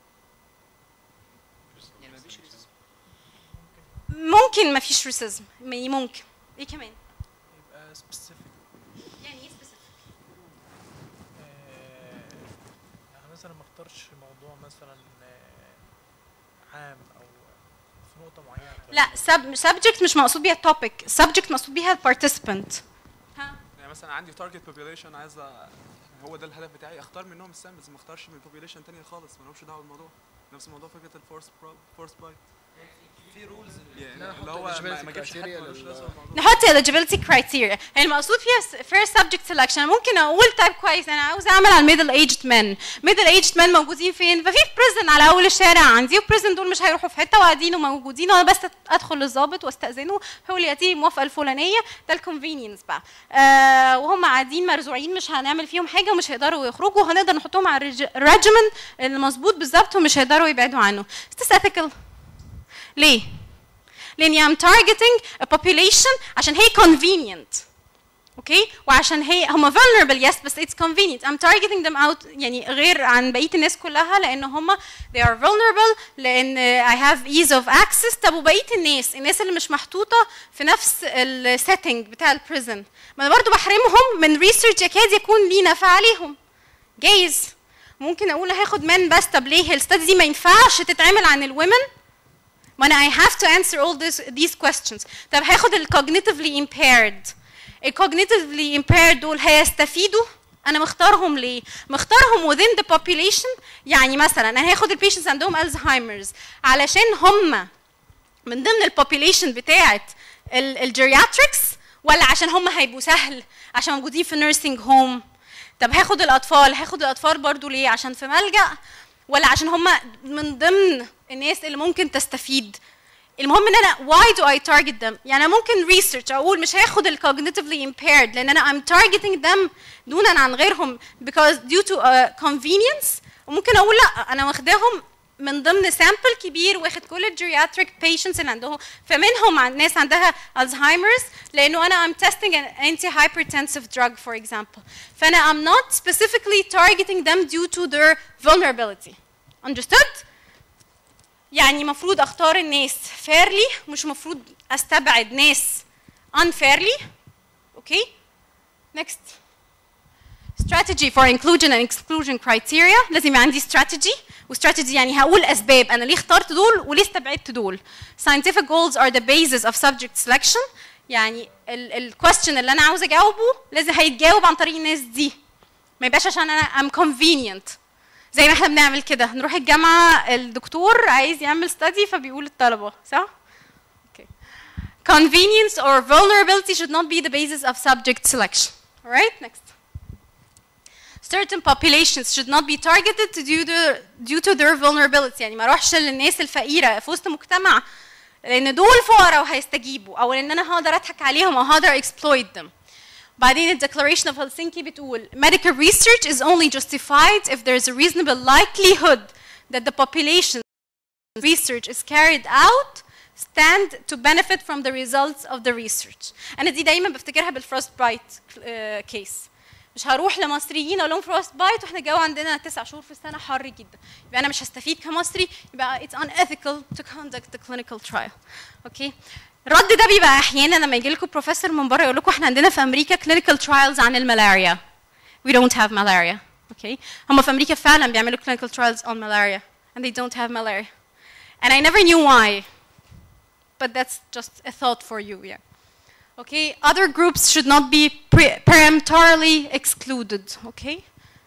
ممكن ما فيش ريسيزم ممكن ايه كمان يبقى specific يعني ايه specific يعني مثلا ما اختارش موضوع مثلا آه، عام او في نقطة معينة لا سب subject مش مقصود بيها التوبيك subject مقصود بيها البارتيسيبنت يعني مثلا عندي تارجت بوبيوليشن عايز أ- هو ده الهدف بتاعي اختار منهم السامبلز ما اختارش من بوبيوليشن تانية خالص ما لهمش دعوه بالموضوع نفس الموضوع فكره الفورس فورس باي في رولز يعني اللي هو ما ما اجيبش حد ملوش لازمه الموضوع نحط eligibility criteria يعني المقصود فيها fair subject selection أنا ممكن اقول طيب كويس انا عاوز اعمل على الميدل aged men middle aged men موجودين فين ففي بريزن على اول الشارع عندي وبريزن دول مش هيروحوا في حته وقاعدين وموجودين وانا بس ادخل للظابط واستاذنه هو اللي ياتي الموافقه الفلانيه ده الكونفينينس بقى آه وهم قاعدين مرزوعين مش هنعمل فيهم حاجه ومش هيقدروا يخرجوا وهنقدر نحطهم على الريجيمن المظبوط بالظبط ومش هيقدروا يبعدوا عنه Is this ethical ليه لاني I'm targeting a population عشان هي convenient اوكي وعشان هي هم vulnerable yes بس it's convenient I'm targeting them out يعني غير عن بقيه الناس كلها لان هم they are vulnerable لان I have ease of access طب وبقيه الناس الناس اللي مش محطوطه في نفس السيتنج بتاع البريزن ما انا برضو بحرمهم من ريسيرش يكاد يكون ليه نفع عليهم جايز ممكن اقول هاخد من بس طب ليه الستادي دي ما ينفعش تتعمل عن الومن ما انا I have to answer all this, these questions طب هاخد ال cognitively impaired ال cognitively impaired دول هيستفيدوا انا مختارهم ليه مختارهم within the population يعني مثلا انا هاخد البيشنتس عندهم الزهايمرز علشان هم من ضمن البوبيليشن بتاعه الجيرياتريكس ولا عشان هم هيبقوا سهل عشان موجودين في نيرسينج هوم طب هاخد الاطفال هاخد الاطفال برضو ليه عشان في ملجأ ولا عشان هم من ضمن الناس اللي ممكن تستفيد المهم ان انا why do I target them يعني أنا ممكن research اقول مش هاخد ال cognitively impaired لان انا I'm targeting them دونا عن غيرهم because due to uh, convenience وممكن اقول لا انا واخداهم من ضمن سامبل كبير واخد كل الجيرياتريك patients اللي عندهم فمنهم عن ناس عندها الزهايمرز لانه انا I'm testing an anti-hypertensive drug for example فانا I'm not specifically targeting them due to their vulnerability understood؟ يعني مفروض اختار الناس fairly مش مفروض استبعد ناس unfairly اوكي next strategy for inclusion and exclusion criteria لازم يبقى عندي strategy وstrategy يعني هقول اسباب انا ليه اخترت دول وليه استبعدت دول scientific goals are the basis of subject selection يعني ال question اللي انا عاوزه اجاوبه لازم هيتجاوب عن طريق الناس دي ما يبقاش عشان انا I'm convenient زي ما احنا بنعمل كده نروح الجامعه الدكتور عايز يعمل study فبيقول للطلبه صح؟ Okay. Convenience or vulnerability should not be the basis of subject selection. All right, next. Certain populations should not be targeted due to, due to their vulnerability يعني ما اروحش للناس الفقيره في وسط مجتمع لان دول فقراء وهيستجيبوا او ان انا هقدر اضحك عليهم او هقدر exploit them. بعدين ال Declaration of Helsinki بتقول medical research is only justified if there is a reasonable likelihood that the population research is carried out stand to benefit from the results of the research. أنا دي دايما بفتكرها بالفروست بايت كيس. مش هروح لمصريين اقول لهم فروست بايت واحنا الجو عندنا تسع شهور في السنه حر جدا يبقى انا مش هستفيد كمصري يبقى it's unethical to conduct the clinical trial اوكي الرد ده بيبقى احيانا لما يجي لكم بروفيسور من بره يقول لكم احنا عندنا في امريكا clinical trials عن الملاريا we don't have malaria اوكي هم في امريكا فعلا بيعملوا clinical trials on malaria and they don't have malaria and I never knew why but that's just a thought for you yeah okay other groups should not be pre- peremptorily excluded okay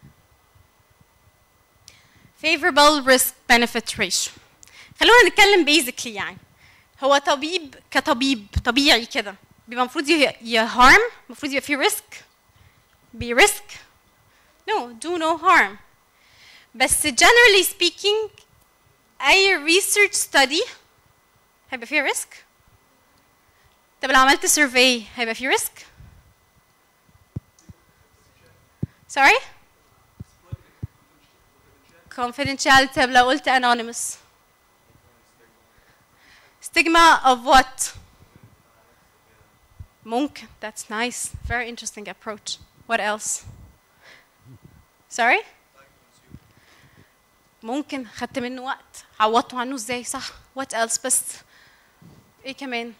favorable risk benefit ratio خلونا نتكلم basically يعني هو طبيب كطبيب طبيعي كده بيبقى المفروض يهارم المفروض يبقى فيه ريسك بي ريسك no do no harm بس generally speaking اي research study هيبقى فيه ريسك طب لو عملت survey هيبقى فيه ريسك sorry confidentiality طب لو قلت anonymous stigma of what ممكن that's nice very interesting approach what else sorry ممكن خدت منه وقت عوضته عنه ازاي صح what else بس ايه كمان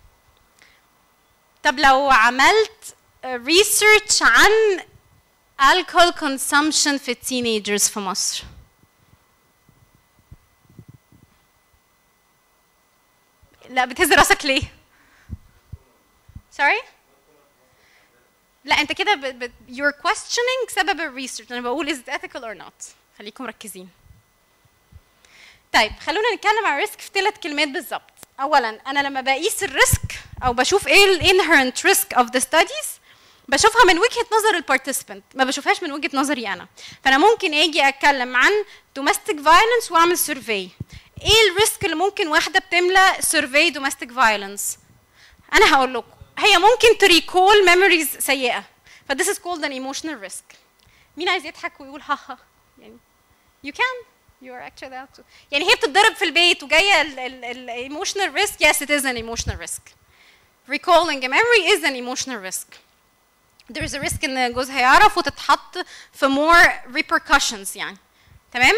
طب لو عملت research عن alcohol consumption في التينيجرز في مصر لا بتهز راسك ليه؟ sorry؟ لا انت كده ب... ب... you're questioning سبب الريسيرش انا بقول is it ethical or not خليكم مركزين طيب خلونا نتكلم عن الريسك في ثلاث كلمات بالظبط اولا انا لما بقيس الريسك او بشوف ايه الانهرنت ريسك اوف ذا ستاديز بشوفها من وجهه نظر البارتيسيبنت ما بشوفهاش من وجهه نظري انا فانا ممكن اجي اتكلم عن دوميستيك فايلنس واعمل سيرفي ايه الريسك اللي ممكن واحده بتملى سيرفي دوميستيك فايلنس انا هقول لكم هي ممكن تريكول ميموريز سيئه ف this is called an emotional risk مين عايز يضحك ويقول ها ها يعني you can you are actually allowed to يعني هي بتتضرب في البيت وجايه ال emotional risk yes it is an emotional risk recalling a memory is an emotional risk there's a risk ان جوزها يعرف وتتحط في more repercussions يعني تمام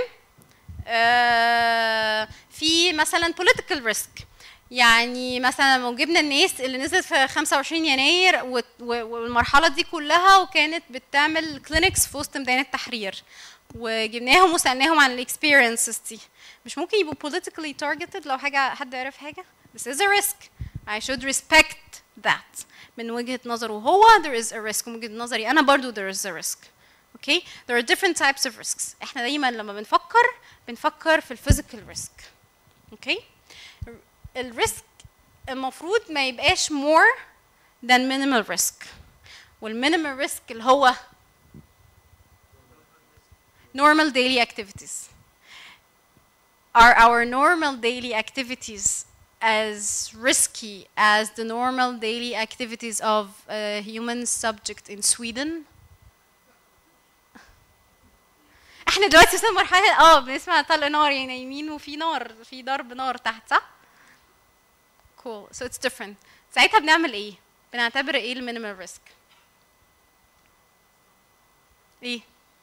آه في مثلا political risk يعني مثلا لو جبنا الناس اللي نزلت في 25 يناير و- و- والمرحله دي كلها وكانت بتعمل كلينكس في وسط ميدان التحرير وجبناهم وسالناهم عن الاكسبيرينسز دي مش ممكن يبقوا politically targeted لو حاجه حد عرف حاجه this is a risk I should respect that من وجهه نظره هو there is a risk ومن وجهه نظري انا برضو there is a risk okay there are different types of risks احنا دايما لما بنفكر بنفكر في الفيزيكال ريسك okay الريسك المفروض ما يبقاش more than minimal risk والمينيمال ريسك اللي هو normal daily activities are our normal daily activities as risky as the normal daily activities of a human subject in Sweden احنا دلوقتي وصلنا مرحله اه بنسمع طلق نار يعني نايمين وفي نار في ضرب نار تحت صح؟ cool so it's different ساعتها بنعمل ايه؟ بنعتبر ايه المينيمال ريسك؟ ايه؟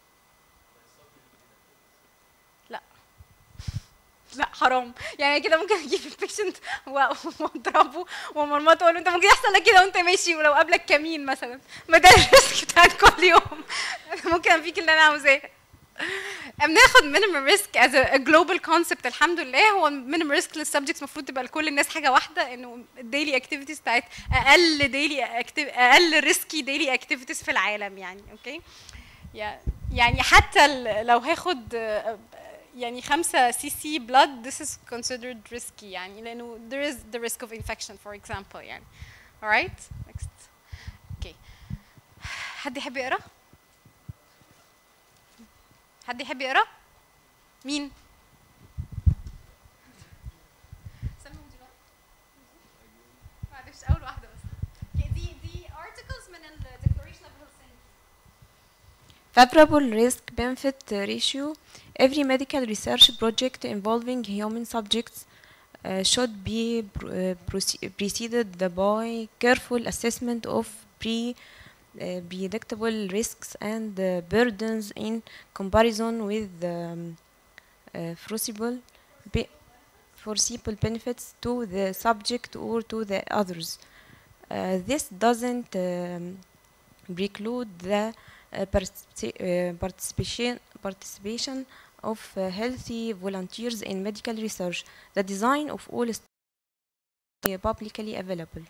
لا لا حرام يعني كده ممكن اجيب البيشنت واضربه ومرمطه اقول له انت ممكن يحصل لك كده وانت ماشي ولو قابلك كمين مثلا ما ده الريسك بتاعت كل يوم ممكن افيك اللي انا عاوزاه بناخد مينيمال ريسك از ا جلوبال كونسبت الحمد لله هو مينيمال ريسك للسبجكتس المفروض تبقى لكل الناس حاجه واحده انه الديلي اكتيفيتيز بتاعت اقل ديلي اقل ريسكي ديلي اكتيفيتيز في العالم يعني اوكي يعني حتى ال- لو هاخد آه، يعني 5 سي سي blood this is considered risky يعني لانه there is the risk of infection for example يعني alright next okay حد يحب يقرا حد يحب يقرا مين سميهم دلوقتي معلش اول واحده بس Okay, دي دي articles من ال Declaration of Helsinki Favorable risk benefit ratio. Every medical research project involving human subjects uh, should be pr- uh, proce- preceded by careful assessment of pre uh, predictable risks and uh, burdens in comparison with um, uh, foreseeable be- foreseeable benefits to the subject or to the others. Uh, this doesn't um, preclude the uh, partici- uh, participation participation of uh, healthy volunteers in medical research. The design of all studies are publicly available.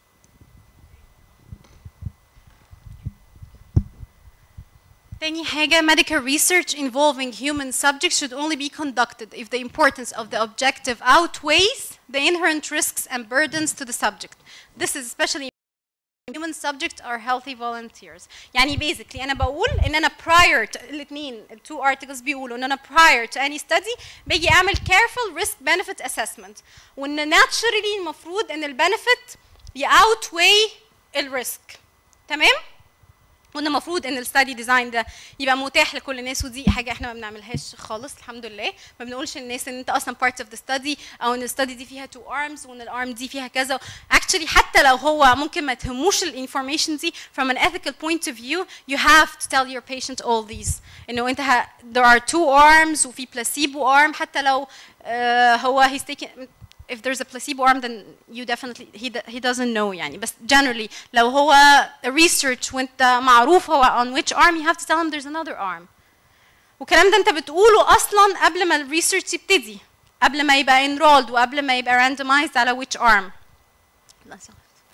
تاني حاجة medical research involving human subjects should only be conducted if the importance of the objective outweighs the inherent risks and burdens to the subject. This is especially human subjects are healthy volunteers. يعني basically أنا بقول إن أنا prior to الاثنين ال two articles بيقولوا إن أنا prior to any study باجي أعمل careful risk benefit assessment وإن naturally المفروض إن ال benefit ي outweigh ال risk. تمام؟ وان المفروض ان الستادي ديزاين ده يبقى متاح لكل الناس ودي حاجه احنا ما بنعملهاش خالص الحمد لله ما بنقولش للناس ان انت اصلا part of the study او ان الستادي دي فيها two arms وان الارم دي فيها كذا actually حتى لو هو ممكن ما تهموش الانفورميشن دي from an ethical point of view you have to tell your patient all these انه انت ه- there are two arms وفي placebo arm حتى لو آه هو he's taking if there's a placebo arm then you definitely he he doesn't know يعني بس generally لو هو research وانت معروف هو on which arm you have to tell him there's another arm والكلام ده انت بتقوله اصلا قبل ما الريسيرش يبتدي قبل ما يبقى enrolled وقبل ما يبقى randomized على which arm لا صح.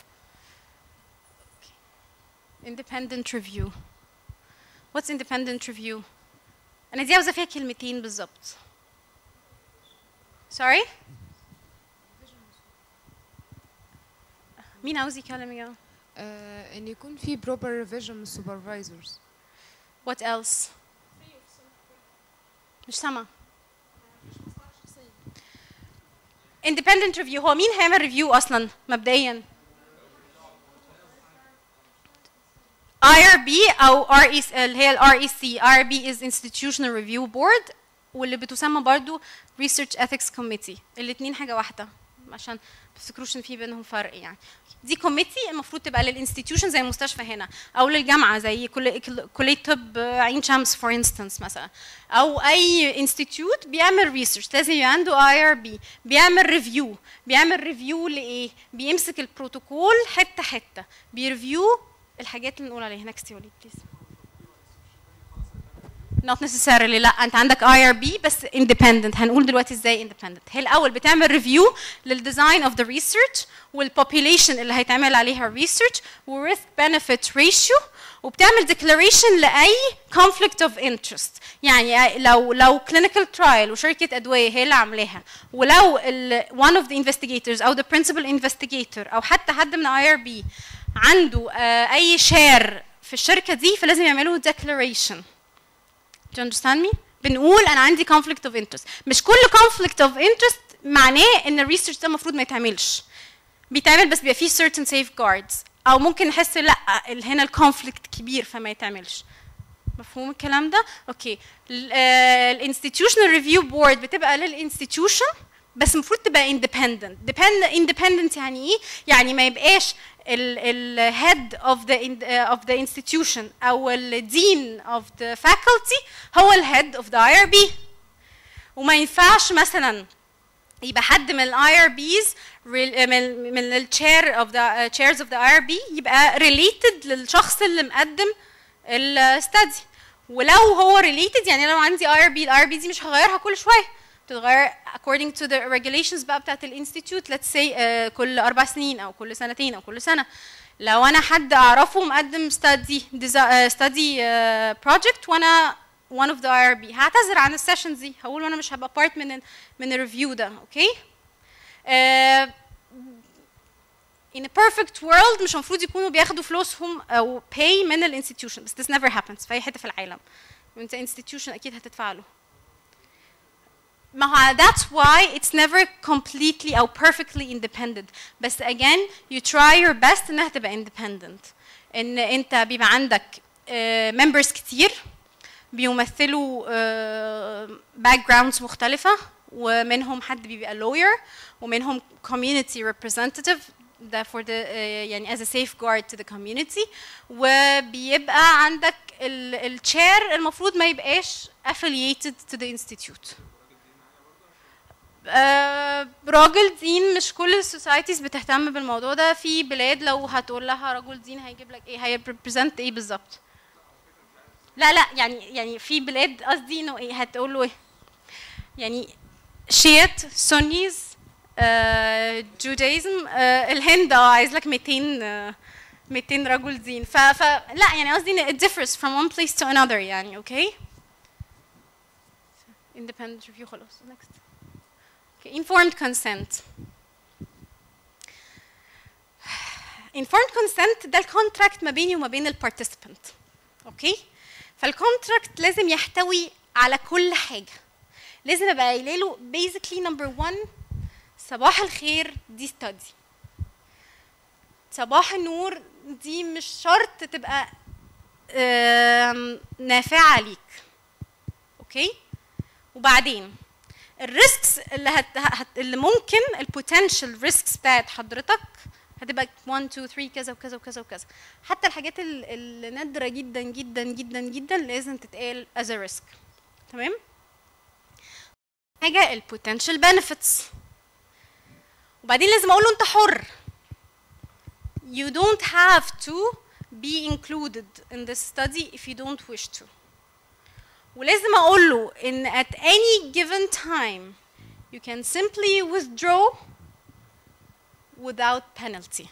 independent review what's independent review انا دي عاوزه فيها كلمتين بالظبط sorry مين عاوز يكلم يا جماعه آه ان يكون في proper revision من supervisors what else مش سامعه independent review هو مين هيعمل ريفيو اصلا مبدئيا IRB او REC اللي هي ال REC IRB is Institutional Review Board واللي بتسمى برضو Research Ethics Committee الاتنين حاجة واحدة عشان ما تفتكروش ان في بينهم فرق يعني دي كوميتي المفروض تبقى للانستتيوشن زي المستشفى هنا او للجامعه زي كل- كل- كليه طب عين شمس فور انستنس مثلا او اي انستيتيوت بيعمل ريسيرش لازم يبقى عنده اي ار بي بيعمل ريفيو بيعمل ريفيو لايه بيمسك البروتوكول حته حته بيرفيو الحاجات اللي نقول عليها next يا وليد بليز not necessarily لا انت عندك اي ار بي بس independent هنقول دلوقتي ازاي independent هي الاول بتعمل ريفيو للديزاين اوف ذا ريسيرش والبوبيليشن اللي هيتعمل عليها ريسيرش وريسك بنفيت ريشيو وبتعمل declaration لاي conflict of interest يعني لو لو clinical trial وشركه ادويه هي اللي عاملاها ولو ال one of the investigators او the principal investigator او حتى حد من اي ار بي عنده آه، اي شير في الشركه دي فلازم يعملوا declaration Do you understand me؟ بنقول انا عندي conflict of interest مش كل conflict of interest معناه ان الريسيرش ده المفروض ما يتعملش بيتعمل بس بيبقى فيه certain safeguards او ممكن نحس لا ال- هنا الكونفليكت كبير فما يتعملش مفهوم الكلام ده اوكي الانستتيوشنال ريفيو بورد بتبقى للانستتيوشن بس المفروض تبقى independent depend independent يعني ايه يعني ما يبقاش ال head of the in- uh, of the institution او ال dean of the faculty هو ال head of the IRB وما ينفعش مثلا يبقى حد من الاي ار بيز من من التشير اوف ذا chairs اوف ذا اي ار بي يبقى ريليتد للشخص اللي مقدم الستدي ولو هو ريليتد يعني لو عندي اي ار بي الاي ار بي دي مش هغيرها كل شويه بتتغير according to the regulations بقى بتاعت الانستيتيوت let's say uh, كل اربع سنين او كل سنتين او كل سنه لو انا حد اعرفه مقدم study desi- uh, study uh, project وانا one of the IRB هعتذر عن السيشنز دي هقول وانا مش هبقى part من ال من الريفيو ده اوكي uh, in a perfect world مش المفروض يكونوا بياخدوا فلوسهم او pay من الانستتيوشن بس this never happens في اي حته في العالم وانت institution اكيد هتدفع له ما هو that's why it's never completely او perfectly independent بس again you try your best انها تبقى independent ان انت بيبقى عندك uh, members كتير بيمثلوا uh, backgrounds مختلفة ومنهم حد بيبقى lawyer ومنهم community representative ده for the uh, يعني as a safeguard to the community وبيبقى عندك ال chair المفروض ما يبقاش affiliated to the institute آه، راجل دين مش كل السوسايتيز بتهتم بالموضوع ده في بلاد لو هتقول لها رجل دين هيجيب لك ايه هيبريزنت ايه بالظبط لا لا يعني يعني في بلاد قصدي انه ايه هتقول له ايه يعني شيعة سنيز آه، جودايزم آه، الهند اه عايز لك 200 آه، 200 رجل دين ف, ف لا يعني قصدي ان it differs from one place to another يعني اوكي independent review خلاص next Okay, informed consent. informed consent ده الكونتراكت ما بيني وما بين البارتيسيبنت. اوكي؟ فالكونتراكت لازم يحتوي على كل حاجة. لازم ابقى قايله له basically number one صباح الخير دي study. صباح النور دي مش شرط تبقى آم، نافعة ليك. اوكي؟ وبعدين الريسكس اللي هت... هت... اللي ممكن البوتنشال ريسكس بتاعت حضرتك هتبقى 1 2 3 كذا وكذا وكذا وكذا حتى الحاجات ال- اللي نادره جدا جدا جدا جدا لازم تتقال as a risk تمام حاجه البوتنشال benefits وبعدين لازم اقول له انت حر you don't have to be included in this study if you don't wish to ولازم اقول له ان at any given time you can simply withdraw without penalty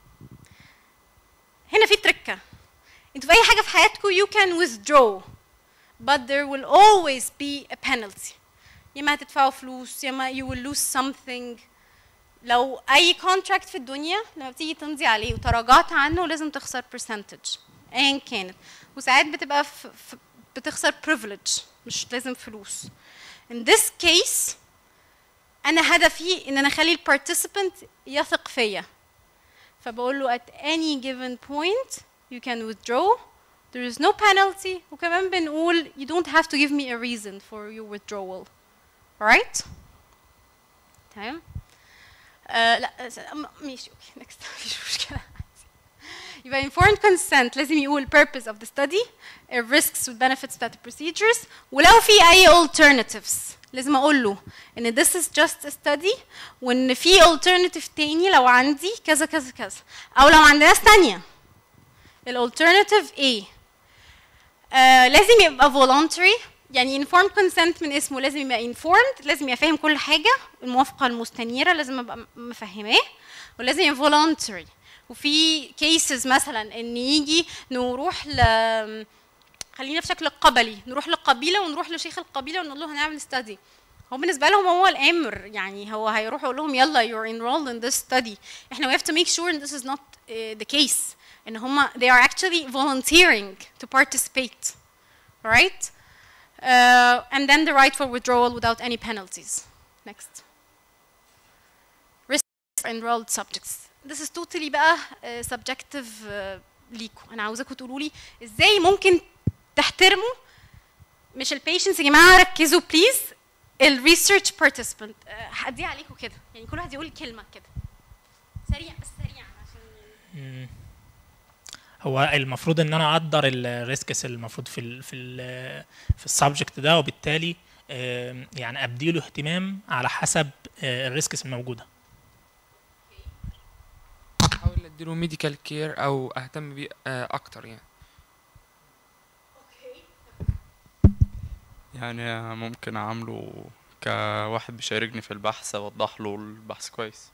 هنا في تركة انتوا في اي حاجة في حياتكم you can withdraw but there will always be a penalty يا اما هتدفعوا فلوس يا اما you will lose something لو اي contract في الدنيا لما بتيجي تمضي عليه وتراجعت عنه لازم تخسر percentage ايا كانت وساعات بتبقى في في بتخسر privilege مش لازم فلوس in this case انا هدفي ان انا اخلي البارتيسيبنت يثق فيا فبقول له at any given point you can withdraw there is no penalty وكمان بنقول you don't have to give me a reason for your withdrawal alright تمام آه لا س- م- ماشي اوكي نكست مفيش مشكله يبقى informed consent لازم يقول purpose of the study ال risks وال benefits بتاعت ال procedures ولو في اي alternatives لازم اقول له ان this is just a study وان في alternative تاني لو عندي كذا كذا كذا او لو عند ناس تانية الالترناتيف ايه آه لازم يبقى voluntary يعني informed consent من اسمه لازم يبقى informed لازم يبقى فاهم كل حاجة الموافقة المستنيرة لازم ابقى م- مفهماه ولازم يبقى voluntary وفي cases مثلا ان يجي نروح ل خلينا في شكل قبلي نروح للقبيلة ونروح لشيخ القبيلة ونقول له هنعمل study هو بالنسبة لهم هو الامر يعني هو هيروح يقول لهم يلا you're enrolled in this study احنا we have to make sure this is not uh, the case ان هم they are actually volunteering to participate right uh, and then the right for withdrawal without any penalties next risk for enrolled subjects this is totally بقى uh, subjective uh, ليكوا انا عاوزاكم تقولوا لي ازاي ممكن تحترموا مش البيشنتس يا جماعه ركزوا بليز الريسيرش بارتيسيبنت هدي عليكم كده يعني كل واحد يقول كلمه كده سريع بس سريع عشان مم. هو المفروض ان انا اقدر الريسكس المفروض في ال في ال في السبجكت ده وبالتالي آم، يعني ابديله اهتمام على حسب آه، الريسكس الموجوده احاول اديله ميديكال كير او اهتم بيه آه، اكتر يعني يعني ممكن اعامله كواحد بيشاركني في البحث اوضح له البحث كويس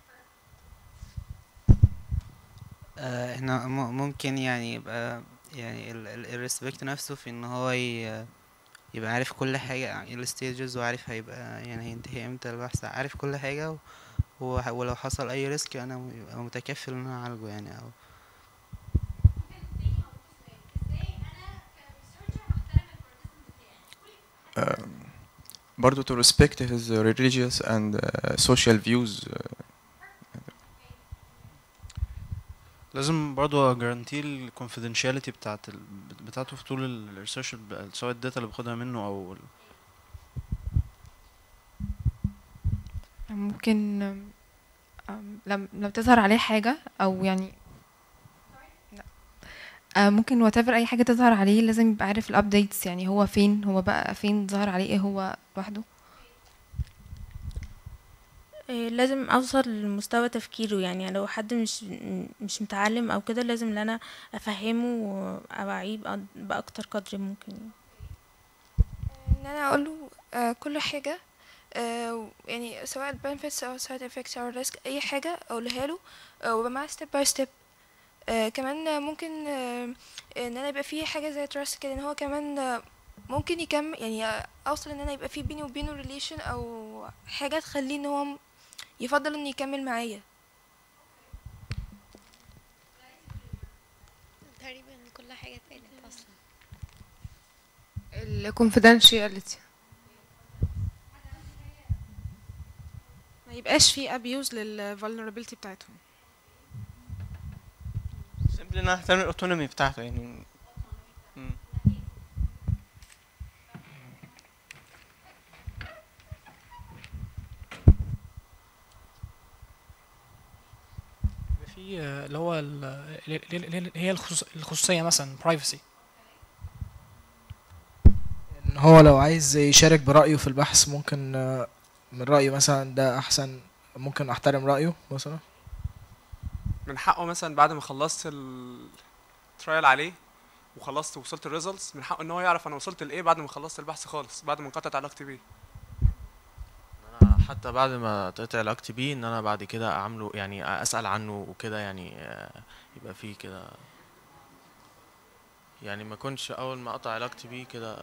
آه، احنا م- ممكن يعني يبقى يعني الريسبكت نفسه في ان هو ي- يبقى عارف كل حاجة عن الستيجز وعارف هيبقى يعني هينتهي امتى البحث عارف كل حاجة و- وه- ولو حصل اي ريسك انا م- يبقى متكفل ان انا اعالجه يعني او um, برضو to respect his religious and uh, social views uh, لازم برضو اجارانتي الكونفيدنشاليتي بتاعت ال... بتاعته في طول الريسيرش سواء الداتا اللي باخدها منه او ال... ممكن أم، لم لو تظهر عليه حاجة أو يعني لا. آه، ممكن whatever أي حاجة تظهر عليه لازم يبقى عارف الأبديتس يعني هو فين هو بقى فين ظهر عليه ايه هو لوحده إيه، لازم اوصل لمستوى تفكيره يعني لو حد مش مش متعلم او كده لازم ان انا افهمه واوعيه بأ- باكتر قدر ممكن يعني. ان انا اقول له آه كل حاجه آه يعني سواء البنفيتس او side effects او الريسك اي حاجه اقولها له آه ويبقى معاه ستيب باي ستيب كمان آه، ممكن آه ان انا يبقى في حاجه زي تراست كده ان هو كمان آه، ممكن يكمل يعني آه، اوصل ان انا يبقى في بيني وبينه ريليشن او حاجه تخليه ان هو م- يفضل انه يكمل معايا تقريبا كل حاجة اتقالت أصلا ال confidentiality ما يبقاش في abuse لل vulnerability بتاعتهم سيمبلي ان انا احترم الاوتونومي بتاعته يعني مم. في آه، اللي هو ال- اللي اللي هي الخصوص- الخصوصية مثلا privacy ان هو لو عايز يشارك برأيه في البحث ممكن آه، من رأيه مثلا ده احسن ممكن احترم رأيه مثلا من حقه مثلا بعد ما خلصت الترايل عليه وخلصت وصلت الريزلتس من حقه ان هو يعرف انا وصلت لايه بعد ما خلصت البحث خالص بعد ما انقطعت علاقتي بيه انا حتى بعد ما تقطع علاقتي بيه ان انا بعد كده اعامله يعني اسال عنه وكده يعني آه، يبقى فيه كده يعني ما كنتش اول ما اقطع علاقتي بيه كده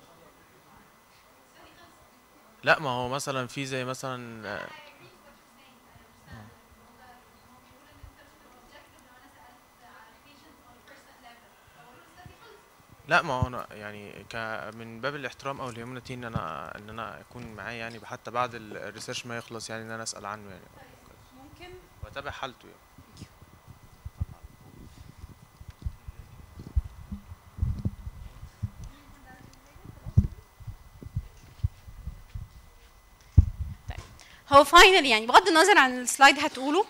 لا ما هو مثلا في زي مثلا آه، لا ما هو انا يعني ك من باب الاحترام او الهيومانيتي ان انا ان انا اكون معاه يعني حتى بعد ال- الريسيرش ما يخلص يعني ان انا اسال عنه يعني ممكن واتابع حالته يعني هو فاينل يعني بغض النظر عن السلايد هتقوله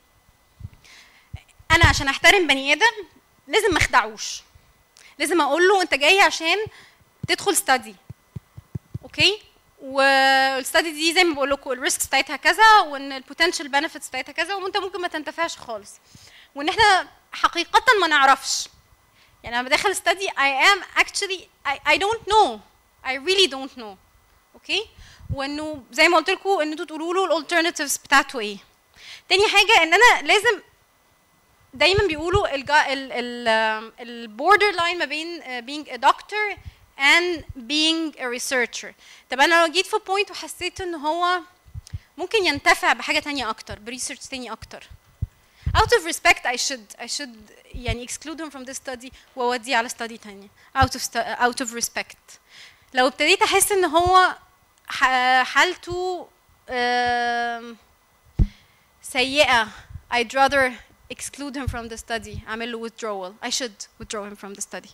انا عشان احترم بني ادم لازم ما اخدعوش لازم اقول له انت جاي عشان تدخل ستادي اوكي والستادي دي زي ما بقول لكم الريسك بتاعتها كذا وان البوتنشال بنفيتس بتاعتها كذا وانت ممكن ما تنتفعش خالص وان احنا حقيقه ما نعرفش يعني انا بدخل ستادي I am actually I, I don't know I really don't know اوكي وانه زي ما قلت لكم ان انتوا تقولوا له الالترناتيفز بتاعته ايه تاني حاجه ان انا لازم دايما بيقولوا البوردر لاين ما بين uh, being a doctor and being a researcher طب انا لو جيت في بوينت وحسيت ان هو ممكن ينتفع بحاجه تانية اكتر بريسيرش تاني اكتر out of respect I should I should يعني exclude him from this study واوديه على study تانية out of stu- out of respect لو ابتديت احس ان هو ح- حالته آم، سيئة I'd rather exclude him from the study اعمل له withdrawal I should withdraw him from the study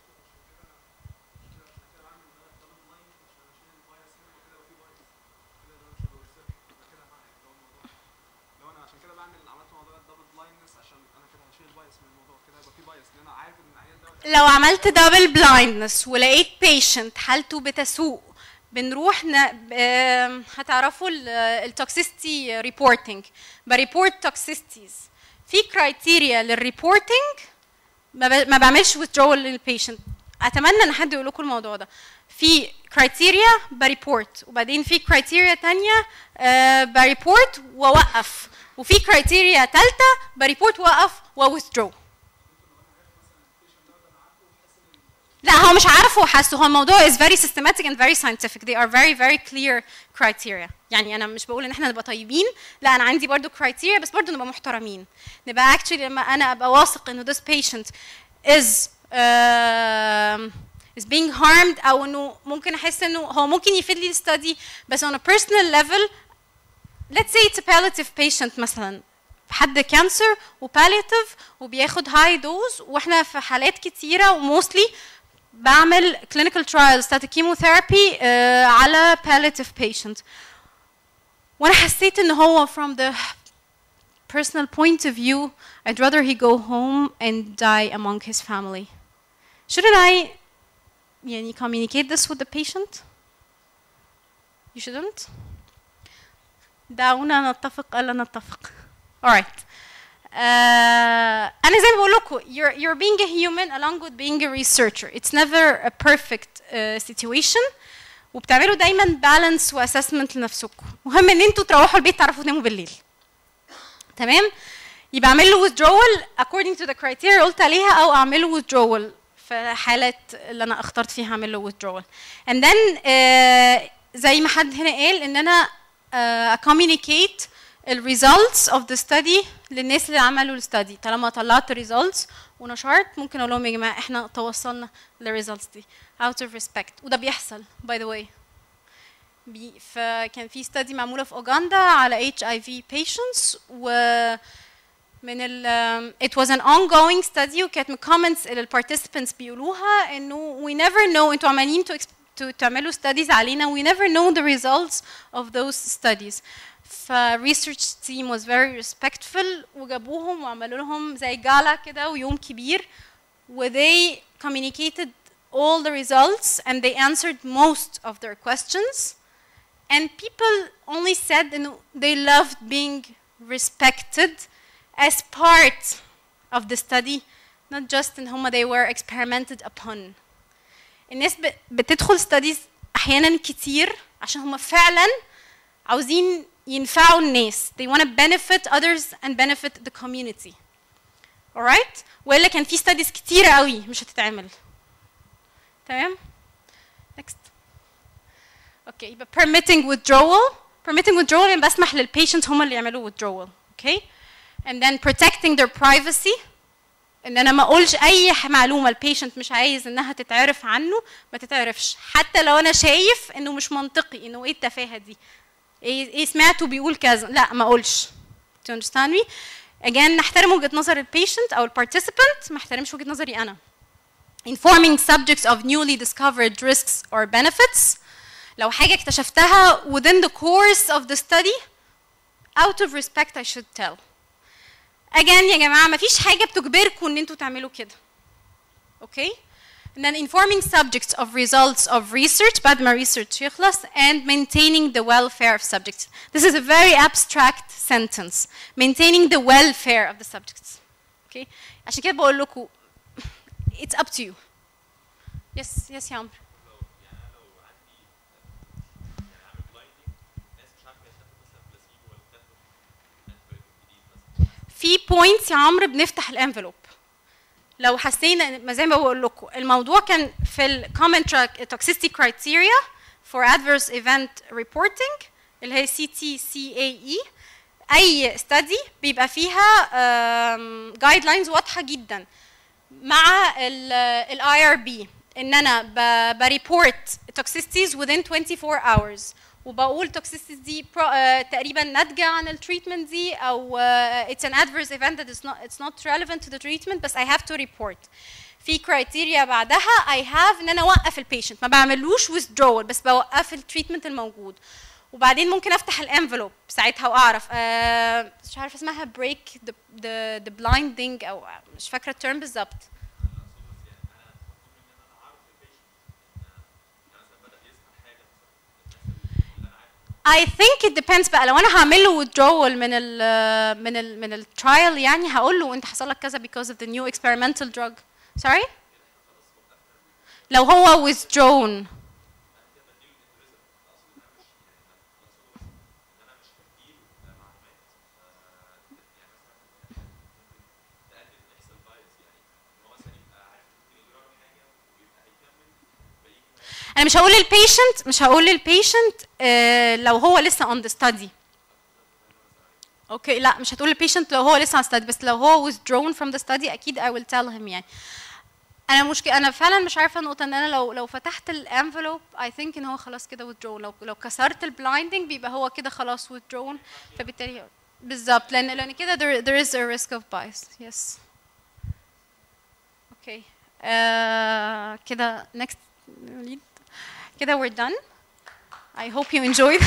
لو انا عشان كده بعمل عملت موضوع الدبل بلايندنس عشان انا كده هشيل البايس من الموضوع كده هيبقى في بايس لان انا عارف ان العيان دوت لو عملت دبل بلايندنس ولقيت بيشنت حالته بتسوء بنروح ن... آم، هتعرفوا التوكسيستي ريبورتنج بريبورت توكسيستيز في كرايتيريا للريبورتنج ما, ب... ما بعملش withdrawal للبيشنت اتمنى ان حد يقول لكم الموضوع ده في كرايتيريا بريبورت وبعدين في كرايتيريا تانية آه بريبورت واوقف وفي كرايتيريا تالتة بريبورت واوقف وwithdraw لا هو مش عارف هو حاسه هو الموضوع is very systematic and very scientific they are very very clear criteria يعني انا مش بقول ان احنا نبقى طيبين لا انا عندي برضو criteria بس برضو نبقى محترمين نبقى actually لما انا ابقى واثق انه this patient is um, is being harmed او انه ممكن احس انه هو ممكن يفيد لي الستدي بس on a personal level let's say it's a palliative patient مثلا حد كانسر وبالياتيف وبياخد هاي دوز واحنا في حالات كتيره وموستلي بعمل clinical trials بتاعت الكيموثيرابي uh, على palliative patient وانا حسيت ان هو from the personal point of view I'd rather he go home and die among his family shouldn't I يعني communicate this with the patient you shouldn't دعونا نتفق ألا نتفق alright uh, أنا زي ما بقول لكم you're, you're being a human along with being a researcher it's never a perfect uh, situation وبتعملوا دايما بالانس واسسمنت لنفسكم مهم ان انتوا تروحوا البيت تعرفوا تناموا بالليل تمام يبقى اعمل له withdrawal according to the criteria قلت عليها او اعمل له withdrawal في حالة اللي انا اخترت فيها اعمل له withdrawal and then uh, زي ما حد هنا قال ان انا uh, communicate ال results of the study للناس اللي عملوا الستادي طالما طلعت results ونشرت ممكن اقول لهم يا جماعه احنا توصلنا للريزلتس دي out of respect وده بيحصل by the way بي فكان في study معموله في اوغندا على HIV patients و من ال um, it was an ongoing study وكانت من comments اللي ال participants بيقولوها انه we never know انتوا عمالين to, exp- to تعملوا studies علينا we never know the results of those studies ف research team was very respectful وجابوهم وعملوا لهم زي جالا كده ويوم كبير و they communicated all the results and they answered most of their questions and people only said انه they loved being respected as part of the study not just ان هما they were experimented upon الناس ب- بتدخل studies احيانا كتير عشان هما فعلا عاوزين ينفعوا الناس they want to benefit others and benefit the community alright والا كان في studies كتيرة قوي مش هتتعمل تمام next اوكي يبقى permitting withdrawal permitting withdrawal يعني بسمح للبيشنت هم اللي يعملوا withdrawal اوكي and then protecting their privacy ان انا ما اقولش اي ح- معلومه البيشنت مش عايز انها تتعرف عنه ما تتعرفش حتى لو انا شايف انه مش منطقي انه ايه التفاهه دي ايه ايه سمعته بيقول كذا لا ما اقولش do you understand me again نحترم وجهه نظر البيشنت او البارتيسيبنت ما احترمش وجهه نظري انا informing subjects of newly discovered risks or benefits لو حاجه اكتشفتها within the course of the study out of respect I should tell again يا جماعه مفيش حاجه بتجبركم ان انتوا تعملوا كده اوكي and then informing subjects of results of research بعد ما research يخلص and maintaining the welfare of subjects this is a very abstract sentence maintaining the welfare of the subjects okay عشان كده بقول لكم it's up to you yes yes يا عمرو في بوينتس يا عمرو بنفتح الانفلوب لو حسينا ما زي ما بقول لكم الموضوع كان في الكومن توكسيستي كرايتيريا فور ادفيرس ايفنت ريبورتنج اللي هي سي تي سي اي اي اي ستادي بيبقى فيها جايد لاينز واضحه جدا مع الاي ار بي ان انا بريبورت toxicities within 24 hours وبقول toxicities دي pro, uh, تقريبا ناتجه عن التريتمنت دي او uh, it's an adverse event that is not it's not relevant to the treatment بس I have to report في كرايتيريا بعدها I have ان انا اوقف البيشنت ما بعملوش withdrawal بس بوقف التريتمنت الموجود وبعدين ممكن افتح الانفلوب ساعتها واعرف آه مش عارفه اسمها break the the the blinding او مش فاكره الترم بالظبط I think it depends بقى لو انا هعمل له withdrawal من ال من ال من الترايل يعني هقول له انت حصل لك كذا because of the new experimental drug sorry لو هو withdrawn انا مش هقول للبيشنت مش هقول للبيشنت آه لو هو لسه on the study اوكي لا مش هتقول للبيشنت لو هو لسه on study بس لو هو withdrawn from the study اكيد I will tell him يعني انا مشكله انا فعلا مش عارفه النقطه ان انا لو لو فتحت الانفلوب اي ثينك ان هو خلاص كده withdrawn لو لو كسرت البلايندنج بيبقى هو كده خلاص withdrawn فبالتالي بالظبط لان لان كده there, there is a risk of bias yes اوكي uh, كده next lead كده we're done I hope you enjoyed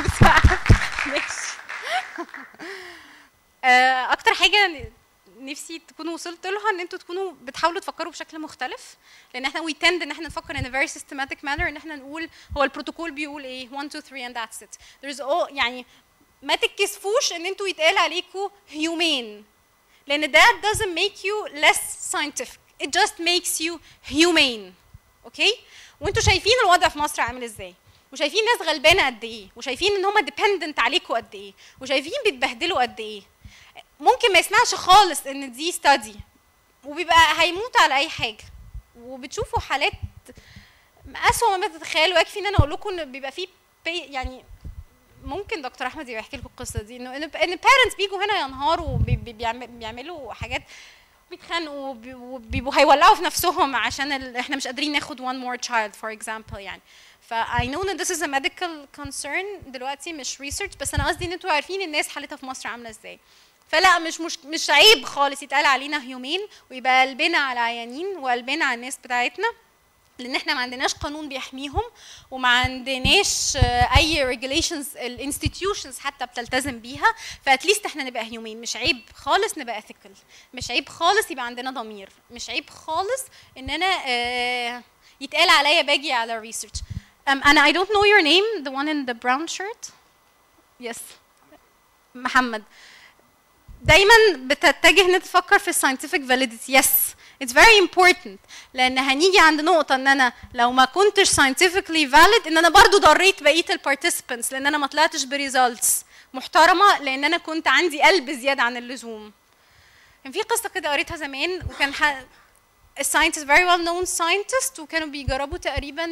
اكتر حاجه نفسي تكونوا وصلت لها ان انتوا تكونوا بتحاولوا تفكروا بشكل مختلف لان احنا we tend ان احنا نفكر in a very systematic manner ان احنا نقول هو البروتوكول بيقول ايه 1 2 3 and that's it there's all يعني ما تتكسفوش ان انتوا يتقال عليكم humane لان that doesn't make you less scientific it just makes you humane اوكي وانتوا شايفين الوضع في مصر عامل ازاي وشايفين ناس غلبانه قد ايه وشايفين ان هم ديبندنت عليكم قد ايه وشايفين بيتبهدلوا قد ايه ممكن ما يسمعش خالص ان دي ستادي وبيبقى هيموت على اي حاجه وبتشوفوا حالات اسوء ما تتخيلوا يكفي ان انا اقول لكم ان بيبقى في يعني ممكن دكتور احمد يبقى يحكي لكم القصه دي انه ان بارنتس بيجوا هنا ينهاروا وبيعملوا حاجات بيتخانقوا وبيبقوا هيولعوا في نفسهم عشان ال... احنا مش قادرين ناخد one more child for example يعني ف I know that this is a medical concern دلوقتي مش research بس انا قصدي ان انتوا عارفين الناس حالتها في مصر عامله ازاي فلا مش مش مش عيب خالص يتقال علينا هيومين ويبقى قلبنا على العيانين وقلبنا على الناس بتاعتنا لان احنا ما عندناش قانون بيحميهم وما عندناش اي regulations الانستتيوشنز حتى بتلتزم بيها فاتليست احنا نبقى هيومين مش عيب خالص نبقى ethical مش عيب خالص يبقى عندنا ضمير مش عيب خالص ان انا uh, يتقال عليا باجي على research um, انا I don't know your name the one in the brown shirt yes محمد دايما بتتجه ان تفكر في الساينتفك فاليديتي يس it's very important لان هنيجي عند نقطه ان انا لو ما كنتش scientifically valid ان انا برضو ضريت بقيه البارتيسيبنتس لان انا ما طلعتش بريزلتس محترمه لان انا كنت عندي قلب زياده عن اللزوم كان في قصه كده قريتها زمان وكان ح... scientist very well known scientist وكانوا بيجربوا تقريبا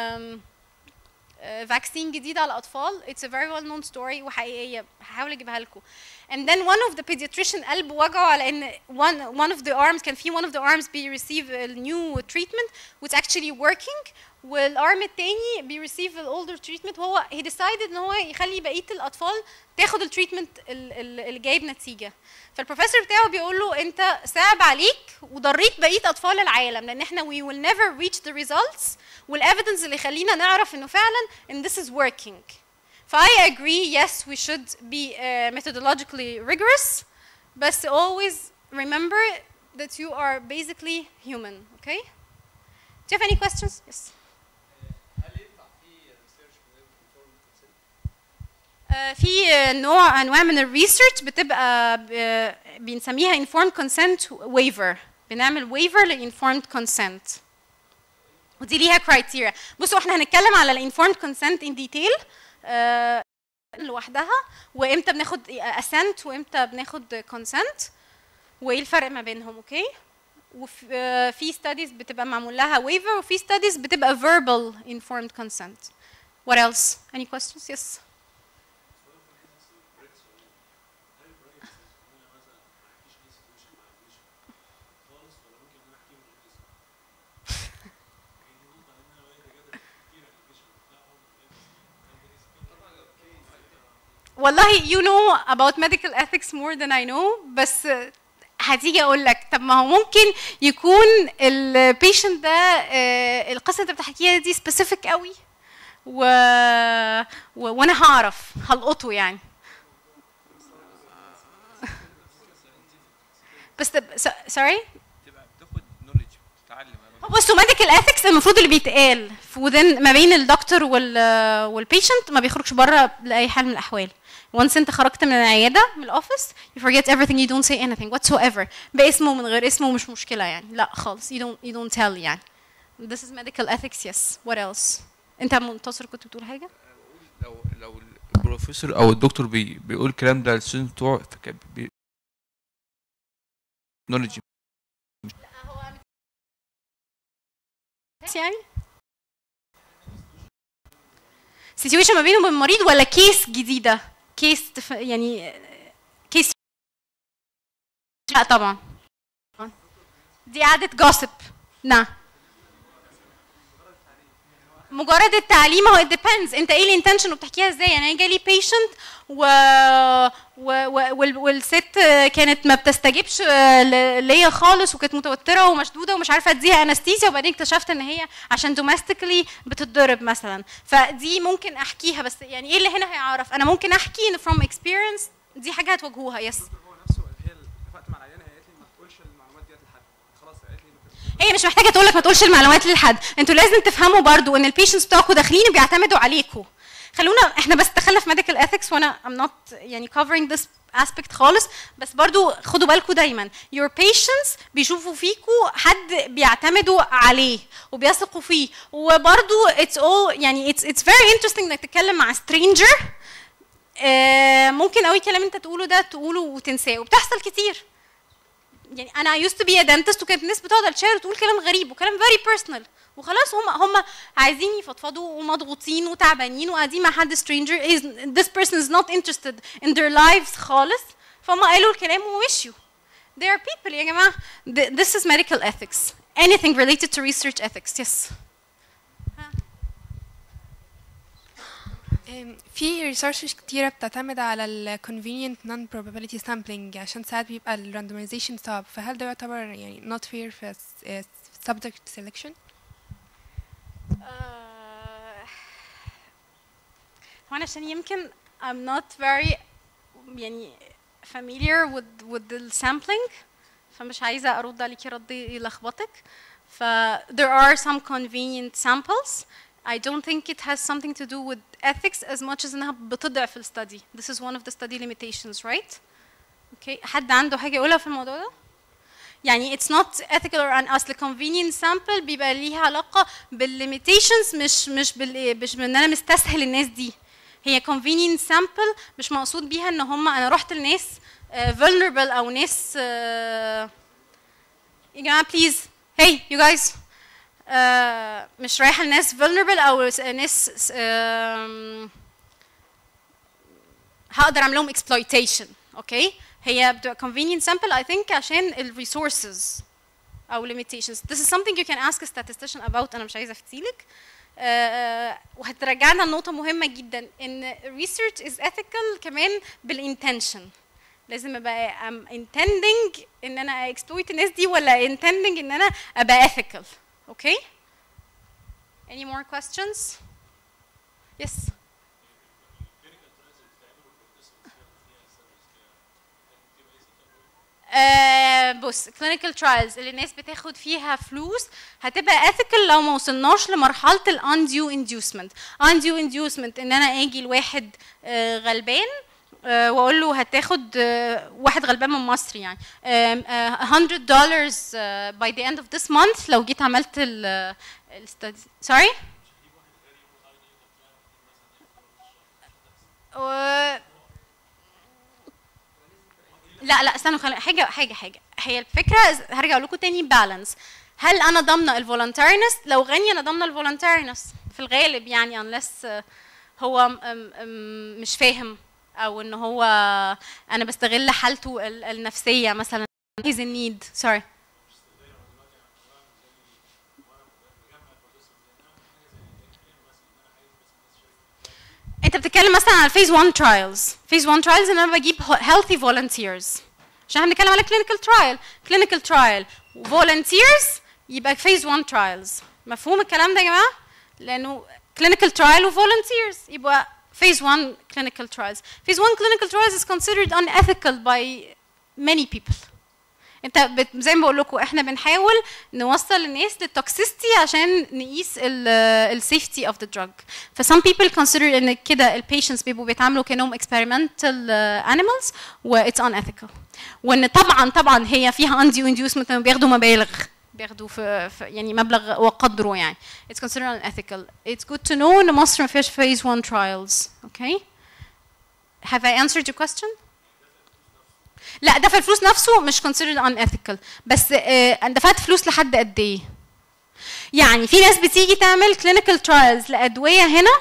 فاكسين جديد على الاطفال it's a very well known story وحقيقيه هحاول اجيبها لكم and then one of the pediatrician قلب وجعه على ان one one of the arms كان في one of the arms بي receive a new treatment which actually working والارم التاني بي receive the older treatment وهو he decided ان هو يخلي بقيه الاطفال تاخد التريتمنت اللي جايب نتيجه فالبروفيسور بتاعه بيقول له انت صعب عليك وضريت بقيه اطفال العالم لان احنا we will never reach the results والايفيدنس اللي يخلينا نعرف انه فعلا ان this is working I agree, yes, we should be uh, methodologically rigorous, but always remember that you are basically human, okay? Do you have any questions? Yes. آه، في آه، نوع انواع من الريسيرش بتبقى ب- بنسميها informed consent waiver بنعمل waiver ل informed consent ودي ليها كرايتيريا بصوا احنا هنتكلم على ال informed consent in detail آه، لوحدها وامتى بناخد assent وامتى بناخد consent وايه الفرق ما بينهم اوكي وفي studies بتبقى معمول لها waiver وفي studies بتبقى verbal informed consent what else any questions yes والله you know about medical ethics more than I know بس هتيجي اقول لك طب ما هو ممكن يكون البيشنت ده آه، القصه اللي انت بتحكيها دي سبيسيفيك قوي و... و... وانا هعرف هلقطه يعني بس سوري بصوا ميديكال اثكس المفروض اللي بيتقال في within ما بين الدكتور وال والبيشنت ما بيخرجش بره لاي حال من الاحوال once انت خرجت من العياده من الاوفيس you forget everything you don't say anything whatsoever باسمه من غير اسمه مش مشكله يعني لا خالص you don't you don't tell يعني this is medical ethics yes what else انت منتصر كنت بتقول حاجه لو لو البروفيسور او الدكتور بي بيقول الكلام ده للستودنت بتوعه فكان بي نولج يعني سيتويشن ما بينه وبين المريض ولا كيس جديده كيس تف... يعني كيس لا طبعا دي قعدة جوسب نعم مجرد التعليم هو it depends انت ايه الانتنشن وبتحكيها ازاي يعني انا جالي patient و... و... و... وال... والست كانت ما بتستجيبش ل- ليا خالص وكانت متوتره ومشدوده ومش عارفه اديها انستيزيا وبعدين اكتشفت ان هي عشان دوماستيكلي بتتضرب مثلا فدي ممكن احكيها بس يعني ايه اللي هنا هيعرف انا ممكن احكي ان from experience دي حاجه هتواجهوها يس هي مش محتاجه تقول لك ما تقولش المعلومات لحد انتوا لازم تفهموا برضو ان البيشنتس بتوعكم داخلين وبيعتمدوا عليكم خلونا احنا بس دخلنا في medical ethics وانا I'm not يعني covering this aspect خالص بس برضو خدوا بالكم دايما your patients بيشوفوا فيكوا حد بيعتمدوا عليه وبيثقوا فيه وبرضو it's all يعني it's it's very interesting انك تتكلم مع stranger آه، ممكن قوي الكلام انت تقوله ده تقوله وتنساه وبتحصل كتير يعني انا used to be a dentist وكانت الناس بتقعد على الشارع وتقول كلام غريب وكلام very personal وخلاص هم هم عايزين يفضفضوا ومضغوطين وتعبانين وقاعدين مع حد stranger is this person is not interested in their lives خالص فهم قالوا الكلام ومشيوا they are people يا جماعه Th- this is medical ethics anything related to research ethics yes أم، في ريسيرشز كتيرة بتعتمد على ال convenient non probability sampling عشان ساعات بيبقى ال randomization صعب فهل ده يعتبر يعني not fair في س- آه، subject selection؟ هو انا عشان يمكن I'm not very يعني familiar with with the sampling فمش عايزة أرد عليكي رد يلخبطك ف there are some convenient samples I don't think it has something to do with ethics as much as إنها بتضعف ال study this is one of the study limitations right okay حد عنده حاجة يقولها في الموضوع ده يعني it's not ethical or an اصل convenient sample بيبقى ليها علاقة بالlimitations مش مش بال مش بان انا مستسهل الناس دي هي convenient sample مش مقصود بيها ان هم انا رحت لناس uh, vulnerable او ناس uh, يا جماعة please hey you guys uh, مش رايحة لناس vulnerable او س- ناس um, هقدر اعمل لهم exploitation اوكي هي بتبقى convenient sample I think عشان ال resources او limitations this is something you can ask a statistician about انا مش عايزه افتيلك آه، وهترجعنا لنقطة مهمة جدا ان research is ethical كمان بالintention لازم ابقى I'm intending ان انا exploit الناس دي ولا intending ان انا ابقى ethical okay any more questions yes آه بص clinical trials اللي الناس بتاخد فيها فلوس هتبقى ethical لو ما وصلناش لمرحله ال undue inducement undue inducement ان انا اجي لواحد آه غلبان آه واقول له هتاخد آه واحد غلبان من مصر يعني آم، آه 100 dollars آه by the end of this month لو جيت عملت ال الستادي sorry و... لا لا استنوا خلينا حاجه حاجه حاجه هي الفكره هرجع اقول لكم تاني بالانس هل انا ضامنه الفولنتارينس لو غني انا ضامنه الفولنتارينس في الغالب يعني unless آه، هو م- م- م- مش فاهم او ان هو انا بستغل حالته ال- النفسيه مثلا he's in need sorry انت بتتكلم مثلا على phase 1 trials phase 1 trials ان انا بجيب healthy volunteers عشان احنا بنتكلم على clinical trial clinical trial volunteers يبقى phase 1 trials مفهوم الكلام ده يا جماعه لانه clinical trial و volunteers يبقى phase 1 clinical trials phase 1 clinical trials is considered unethical by many people انت بت... زي ما بقول لكم احنا بنحاول نوصل الناس للتوكسيستي عشان نقيس السيفتي اوف ذا دراج ف some people consider ان كده البيشنتس بيبقوا بيتعاملوا كانهم experimental uh, animals و it's unethical وان طبعا طبعا هي فيها undue inducement انهم بياخدوا مبالغ بياخدوا في, في يعني مبلغ وقدره يعني it's considered unethical it's good to know ان مصر ما فيهاش phase 1 trials okay have I answered your question لا دفع الفلوس نفسه مش considered unethical بس آه، انا دفعت فلوس لحد قد ايه يعني في ناس بتيجي تعمل clinical trials لادويه هنا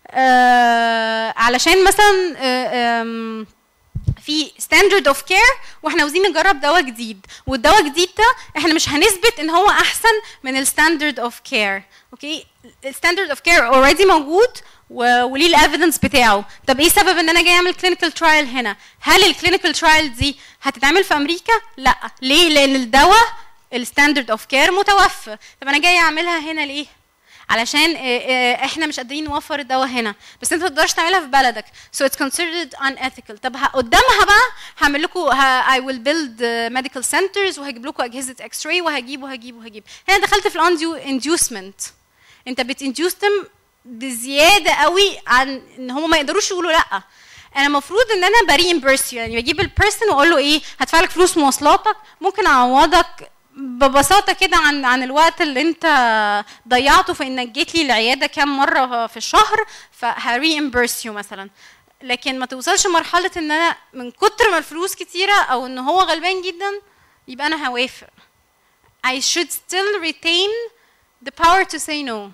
آه علشان مثلا آه آم، في ستاندرد اوف كير واحنا عاوزين نجرب دواء جديد والدواء الجديد ده احنا مش هنثبت ان هو احسن من الستاندرد اوف كير اوكي الستاندرد اوف كير اوريدي موجود و- وليه الايفيدنس بتاعه طب ايه سبب ان انا جاي اعمل كلينيكال ترايل هنا هل الكلينيكال ترايل دي هتتعمل في امريكا لا ليه لان الدواء الستاندرد اوف كير متوفر طب انا جاي اعملها هنا ليه علشان آه، آه، احنا مش قادرين نوفر الدواء هنا بس انت ما تقدرش تعملها في بلدك so it's considered unethical طب ه- قدامها بقى هعمل لكم ه- I will build uh, medical centers وهجيب لكم اجهزه اكس راي وهجيب وهجيب وهجيب هنا دخلت في الانديو inducement انت بتinduce them بزياده قوي عن ان هم ما يقدروش يقولوا لا انا المفروض ان انا بريمبرس يعني بجيب البيرسون واقول له ايه هدفع لك فلوس مواصلاتك ممكن اعوضك ببساطه كده عن عن الوقت اللي انت ضيعته في انك جيت لي العياده كام مره في الشهر فهريمبرس يو مثلا لكن ما توصلش مرحله ان انا من كتر ما الفلوس كتيره او ان هو غلبان جدا يبقى انا هوافق I should still retain the power to say no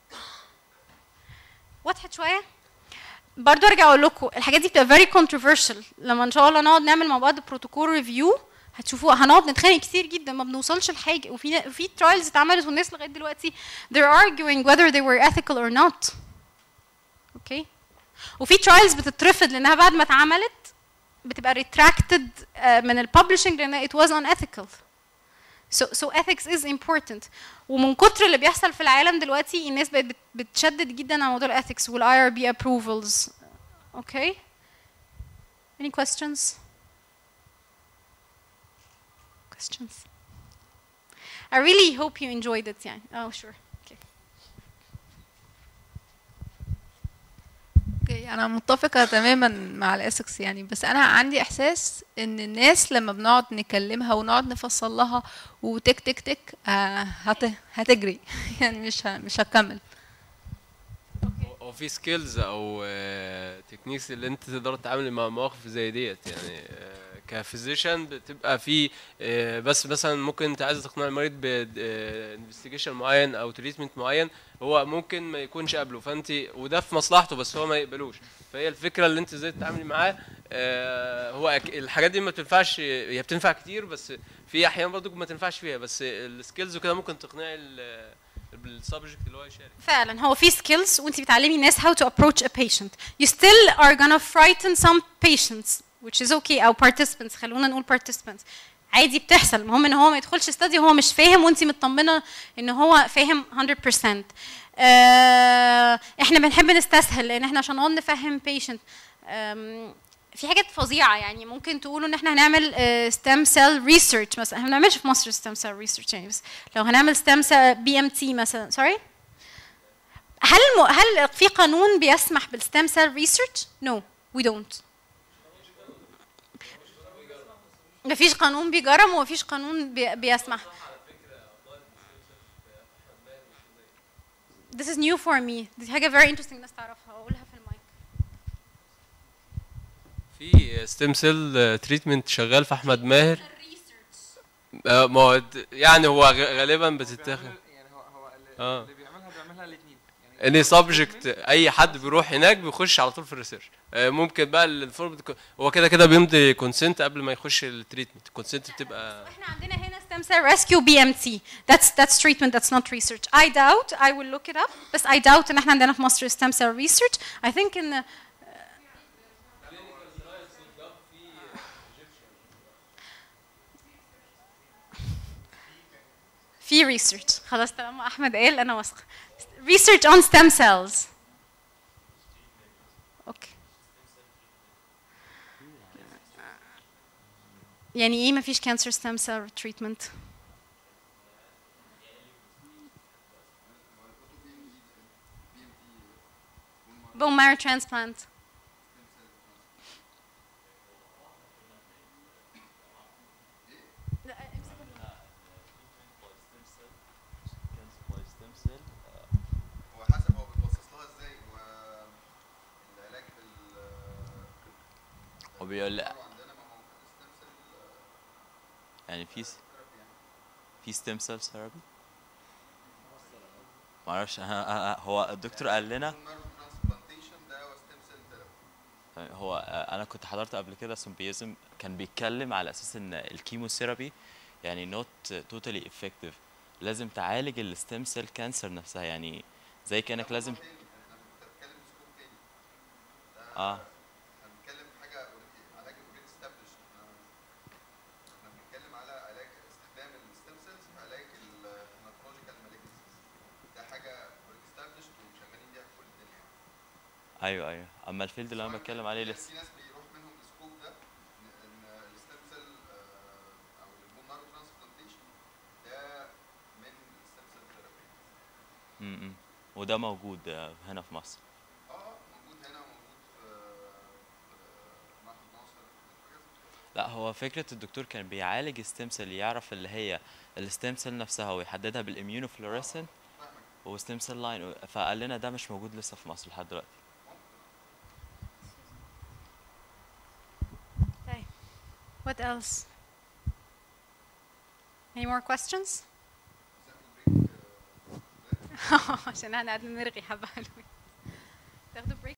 وضحت شويه برضو ارجع اقول لكم الحاجات دي بتبقى very controversial لما ان شاء الله نقعد نعمل مع بعض بروتوكول ريفيو هتشوفوا هنقعد نتخانق كتير جدا ما بنوصلش لحاجه وفي في ترايلز اتعملت والناس لغايه دلوقتي they're arguing whether they were ethical or not اوكي وفي ترايلز بتترفض لانها بعد ما اتعملت بتبقى retracted آه، من الببلشنج لان it was unethical so so ethics is important ومن كتر اللي بيحصل في العالم دلوقتي الناس بقت بت- بتشدد جدا على موضوع الاثكس والاي ار بي approvals okay any questions questions I really hope you enjoyed it يعني oh sure okay اوكي انا متفقه تماما مع الاسكس يعني بس انا عندي احساس ان الناس لما بنقعد نكلمها ونقعد نفصل لها وتك تك تك آه هت هتجري يعني مش ه- مش هتكمل هو في سكيلز او تكنيكس اللي انت تقدر تتعامل مع مواقف زي ديت يعني كفيزيشن بتبقى في آه، بس مثلا ممكن انت عايز تقنع المريض بانفستيجيشن معين او تريتمنت معين هو ممكن ما يكونش قابله فانت وده في مصلحته بس هو ما يقبلوش فهي الفكره اللي انت ازاي تتعاملي معاه آه، هو أك- الحاجات دي ما بتنفعش هي بتنفع كتير بس في احيان برضو ما تنفعش فيها بس السكيلز وكده ممكن تقنعي ال- بالسبجكت اللي هو يشارك فعلا هو في skills وانت بتعلمي الناس how to approach a patient you still are gonna frighten some patients which is okay او participants خلونا نقول participants عادي بتحصل المهم ان هو ما يدخلش استادي وهو مش فاهم وانت مطمنه ان هو فاهم 100% آه احنا بنحب نستسهل لان احنا عشان نقعد نفهم patient آم، في حاجات فظيعه يعني ممكن تقولوا ان احنا هنعمل ستيم سيل ريسيرش مثلا احنا ما بنعملش في مصر ستيم سيل ريسيرش يعني بس لو هنعمل ستيم سيل بي ام تي مثلا سوري هل م... هل في قانون بيسمح بالستيم سيل ريسيرش؟ نو وي دونت مفيش قانون بيجرم ومفيش قانون بي... بيسمح This is new for me دي حاجة very interesting الناس تعرفها أقولها في المايك في ستيم سيل تريتمنت شغال في احمد ماهر آه، ما هو د- يعني هو غ- غالبا بتتاخد اه بيعملها بيعملها الاثنين اني سبجكت اي حد بيروح هناك بيخش على طول في الريسيرش آه، ممكن بقى الفورم هو كده كده بيمضي كونسنت قبل ما يخش التريتمنت الكونسنت بتبقى احنا عندنا هنا stem cell rescue BMT that's that's treatment that's not research I doubt I will look it up بس I doubt ان احنا عندنا في مصر stem cell research I think in في research خلاص طالما احمد قال انا واثقه research on stem cells اوكي يعني ايه مفيش cancer stem cell treatment bone marrow transplant هو حسب هو بتبصص لها ازاي والعلاج بال هو بيقول يعني في س- في ستيم سيل ثيرابي معرفش ها- ها- هو الدكتور قال لنا طيب، هو آه، انا كنت حضرت قبل كده سيمبيزم كان بيتكلم على اساس ان الكيموثيرابي يعني نوت توتالي افكتيف لازم تعالج الستيم سيل كانسر نفسها يعني زي كانك لازم اه احنا بنتكلم في حاجه already- علاج اوريدي established احنا بنتكلم على علاج استخدام الستيم سيلز في علاج الهيماتولوجيكال malignancies ده حاجه اوريدي established وشغالين بيها في كل الدنيا ايوه ايوه اما الفيلد اللي انا بتكلم عليه لسه في ناس بيروح منهم السكوب ده ان إن الستيم سيل او البون مارو ترانسبلانتيشن ده من الستيم سيل ثيرابي امم وده موجود آه، هنا في مصر اه موجود هنا وموجود في في معهد ناصر لا هو فكرة الدكتور كان بيعالج ستيم سيل يعرف اللي هي الستيم سيل نفسها ويحددها بالاميونوفلوريسنت وستيم سيل لاين فقال لنا ده مش موجود لسه في مصر لحد دلوقتي طيب what else any more questions عشان احنا قاعدين نرغي حبه حلوين تاخدوا بريك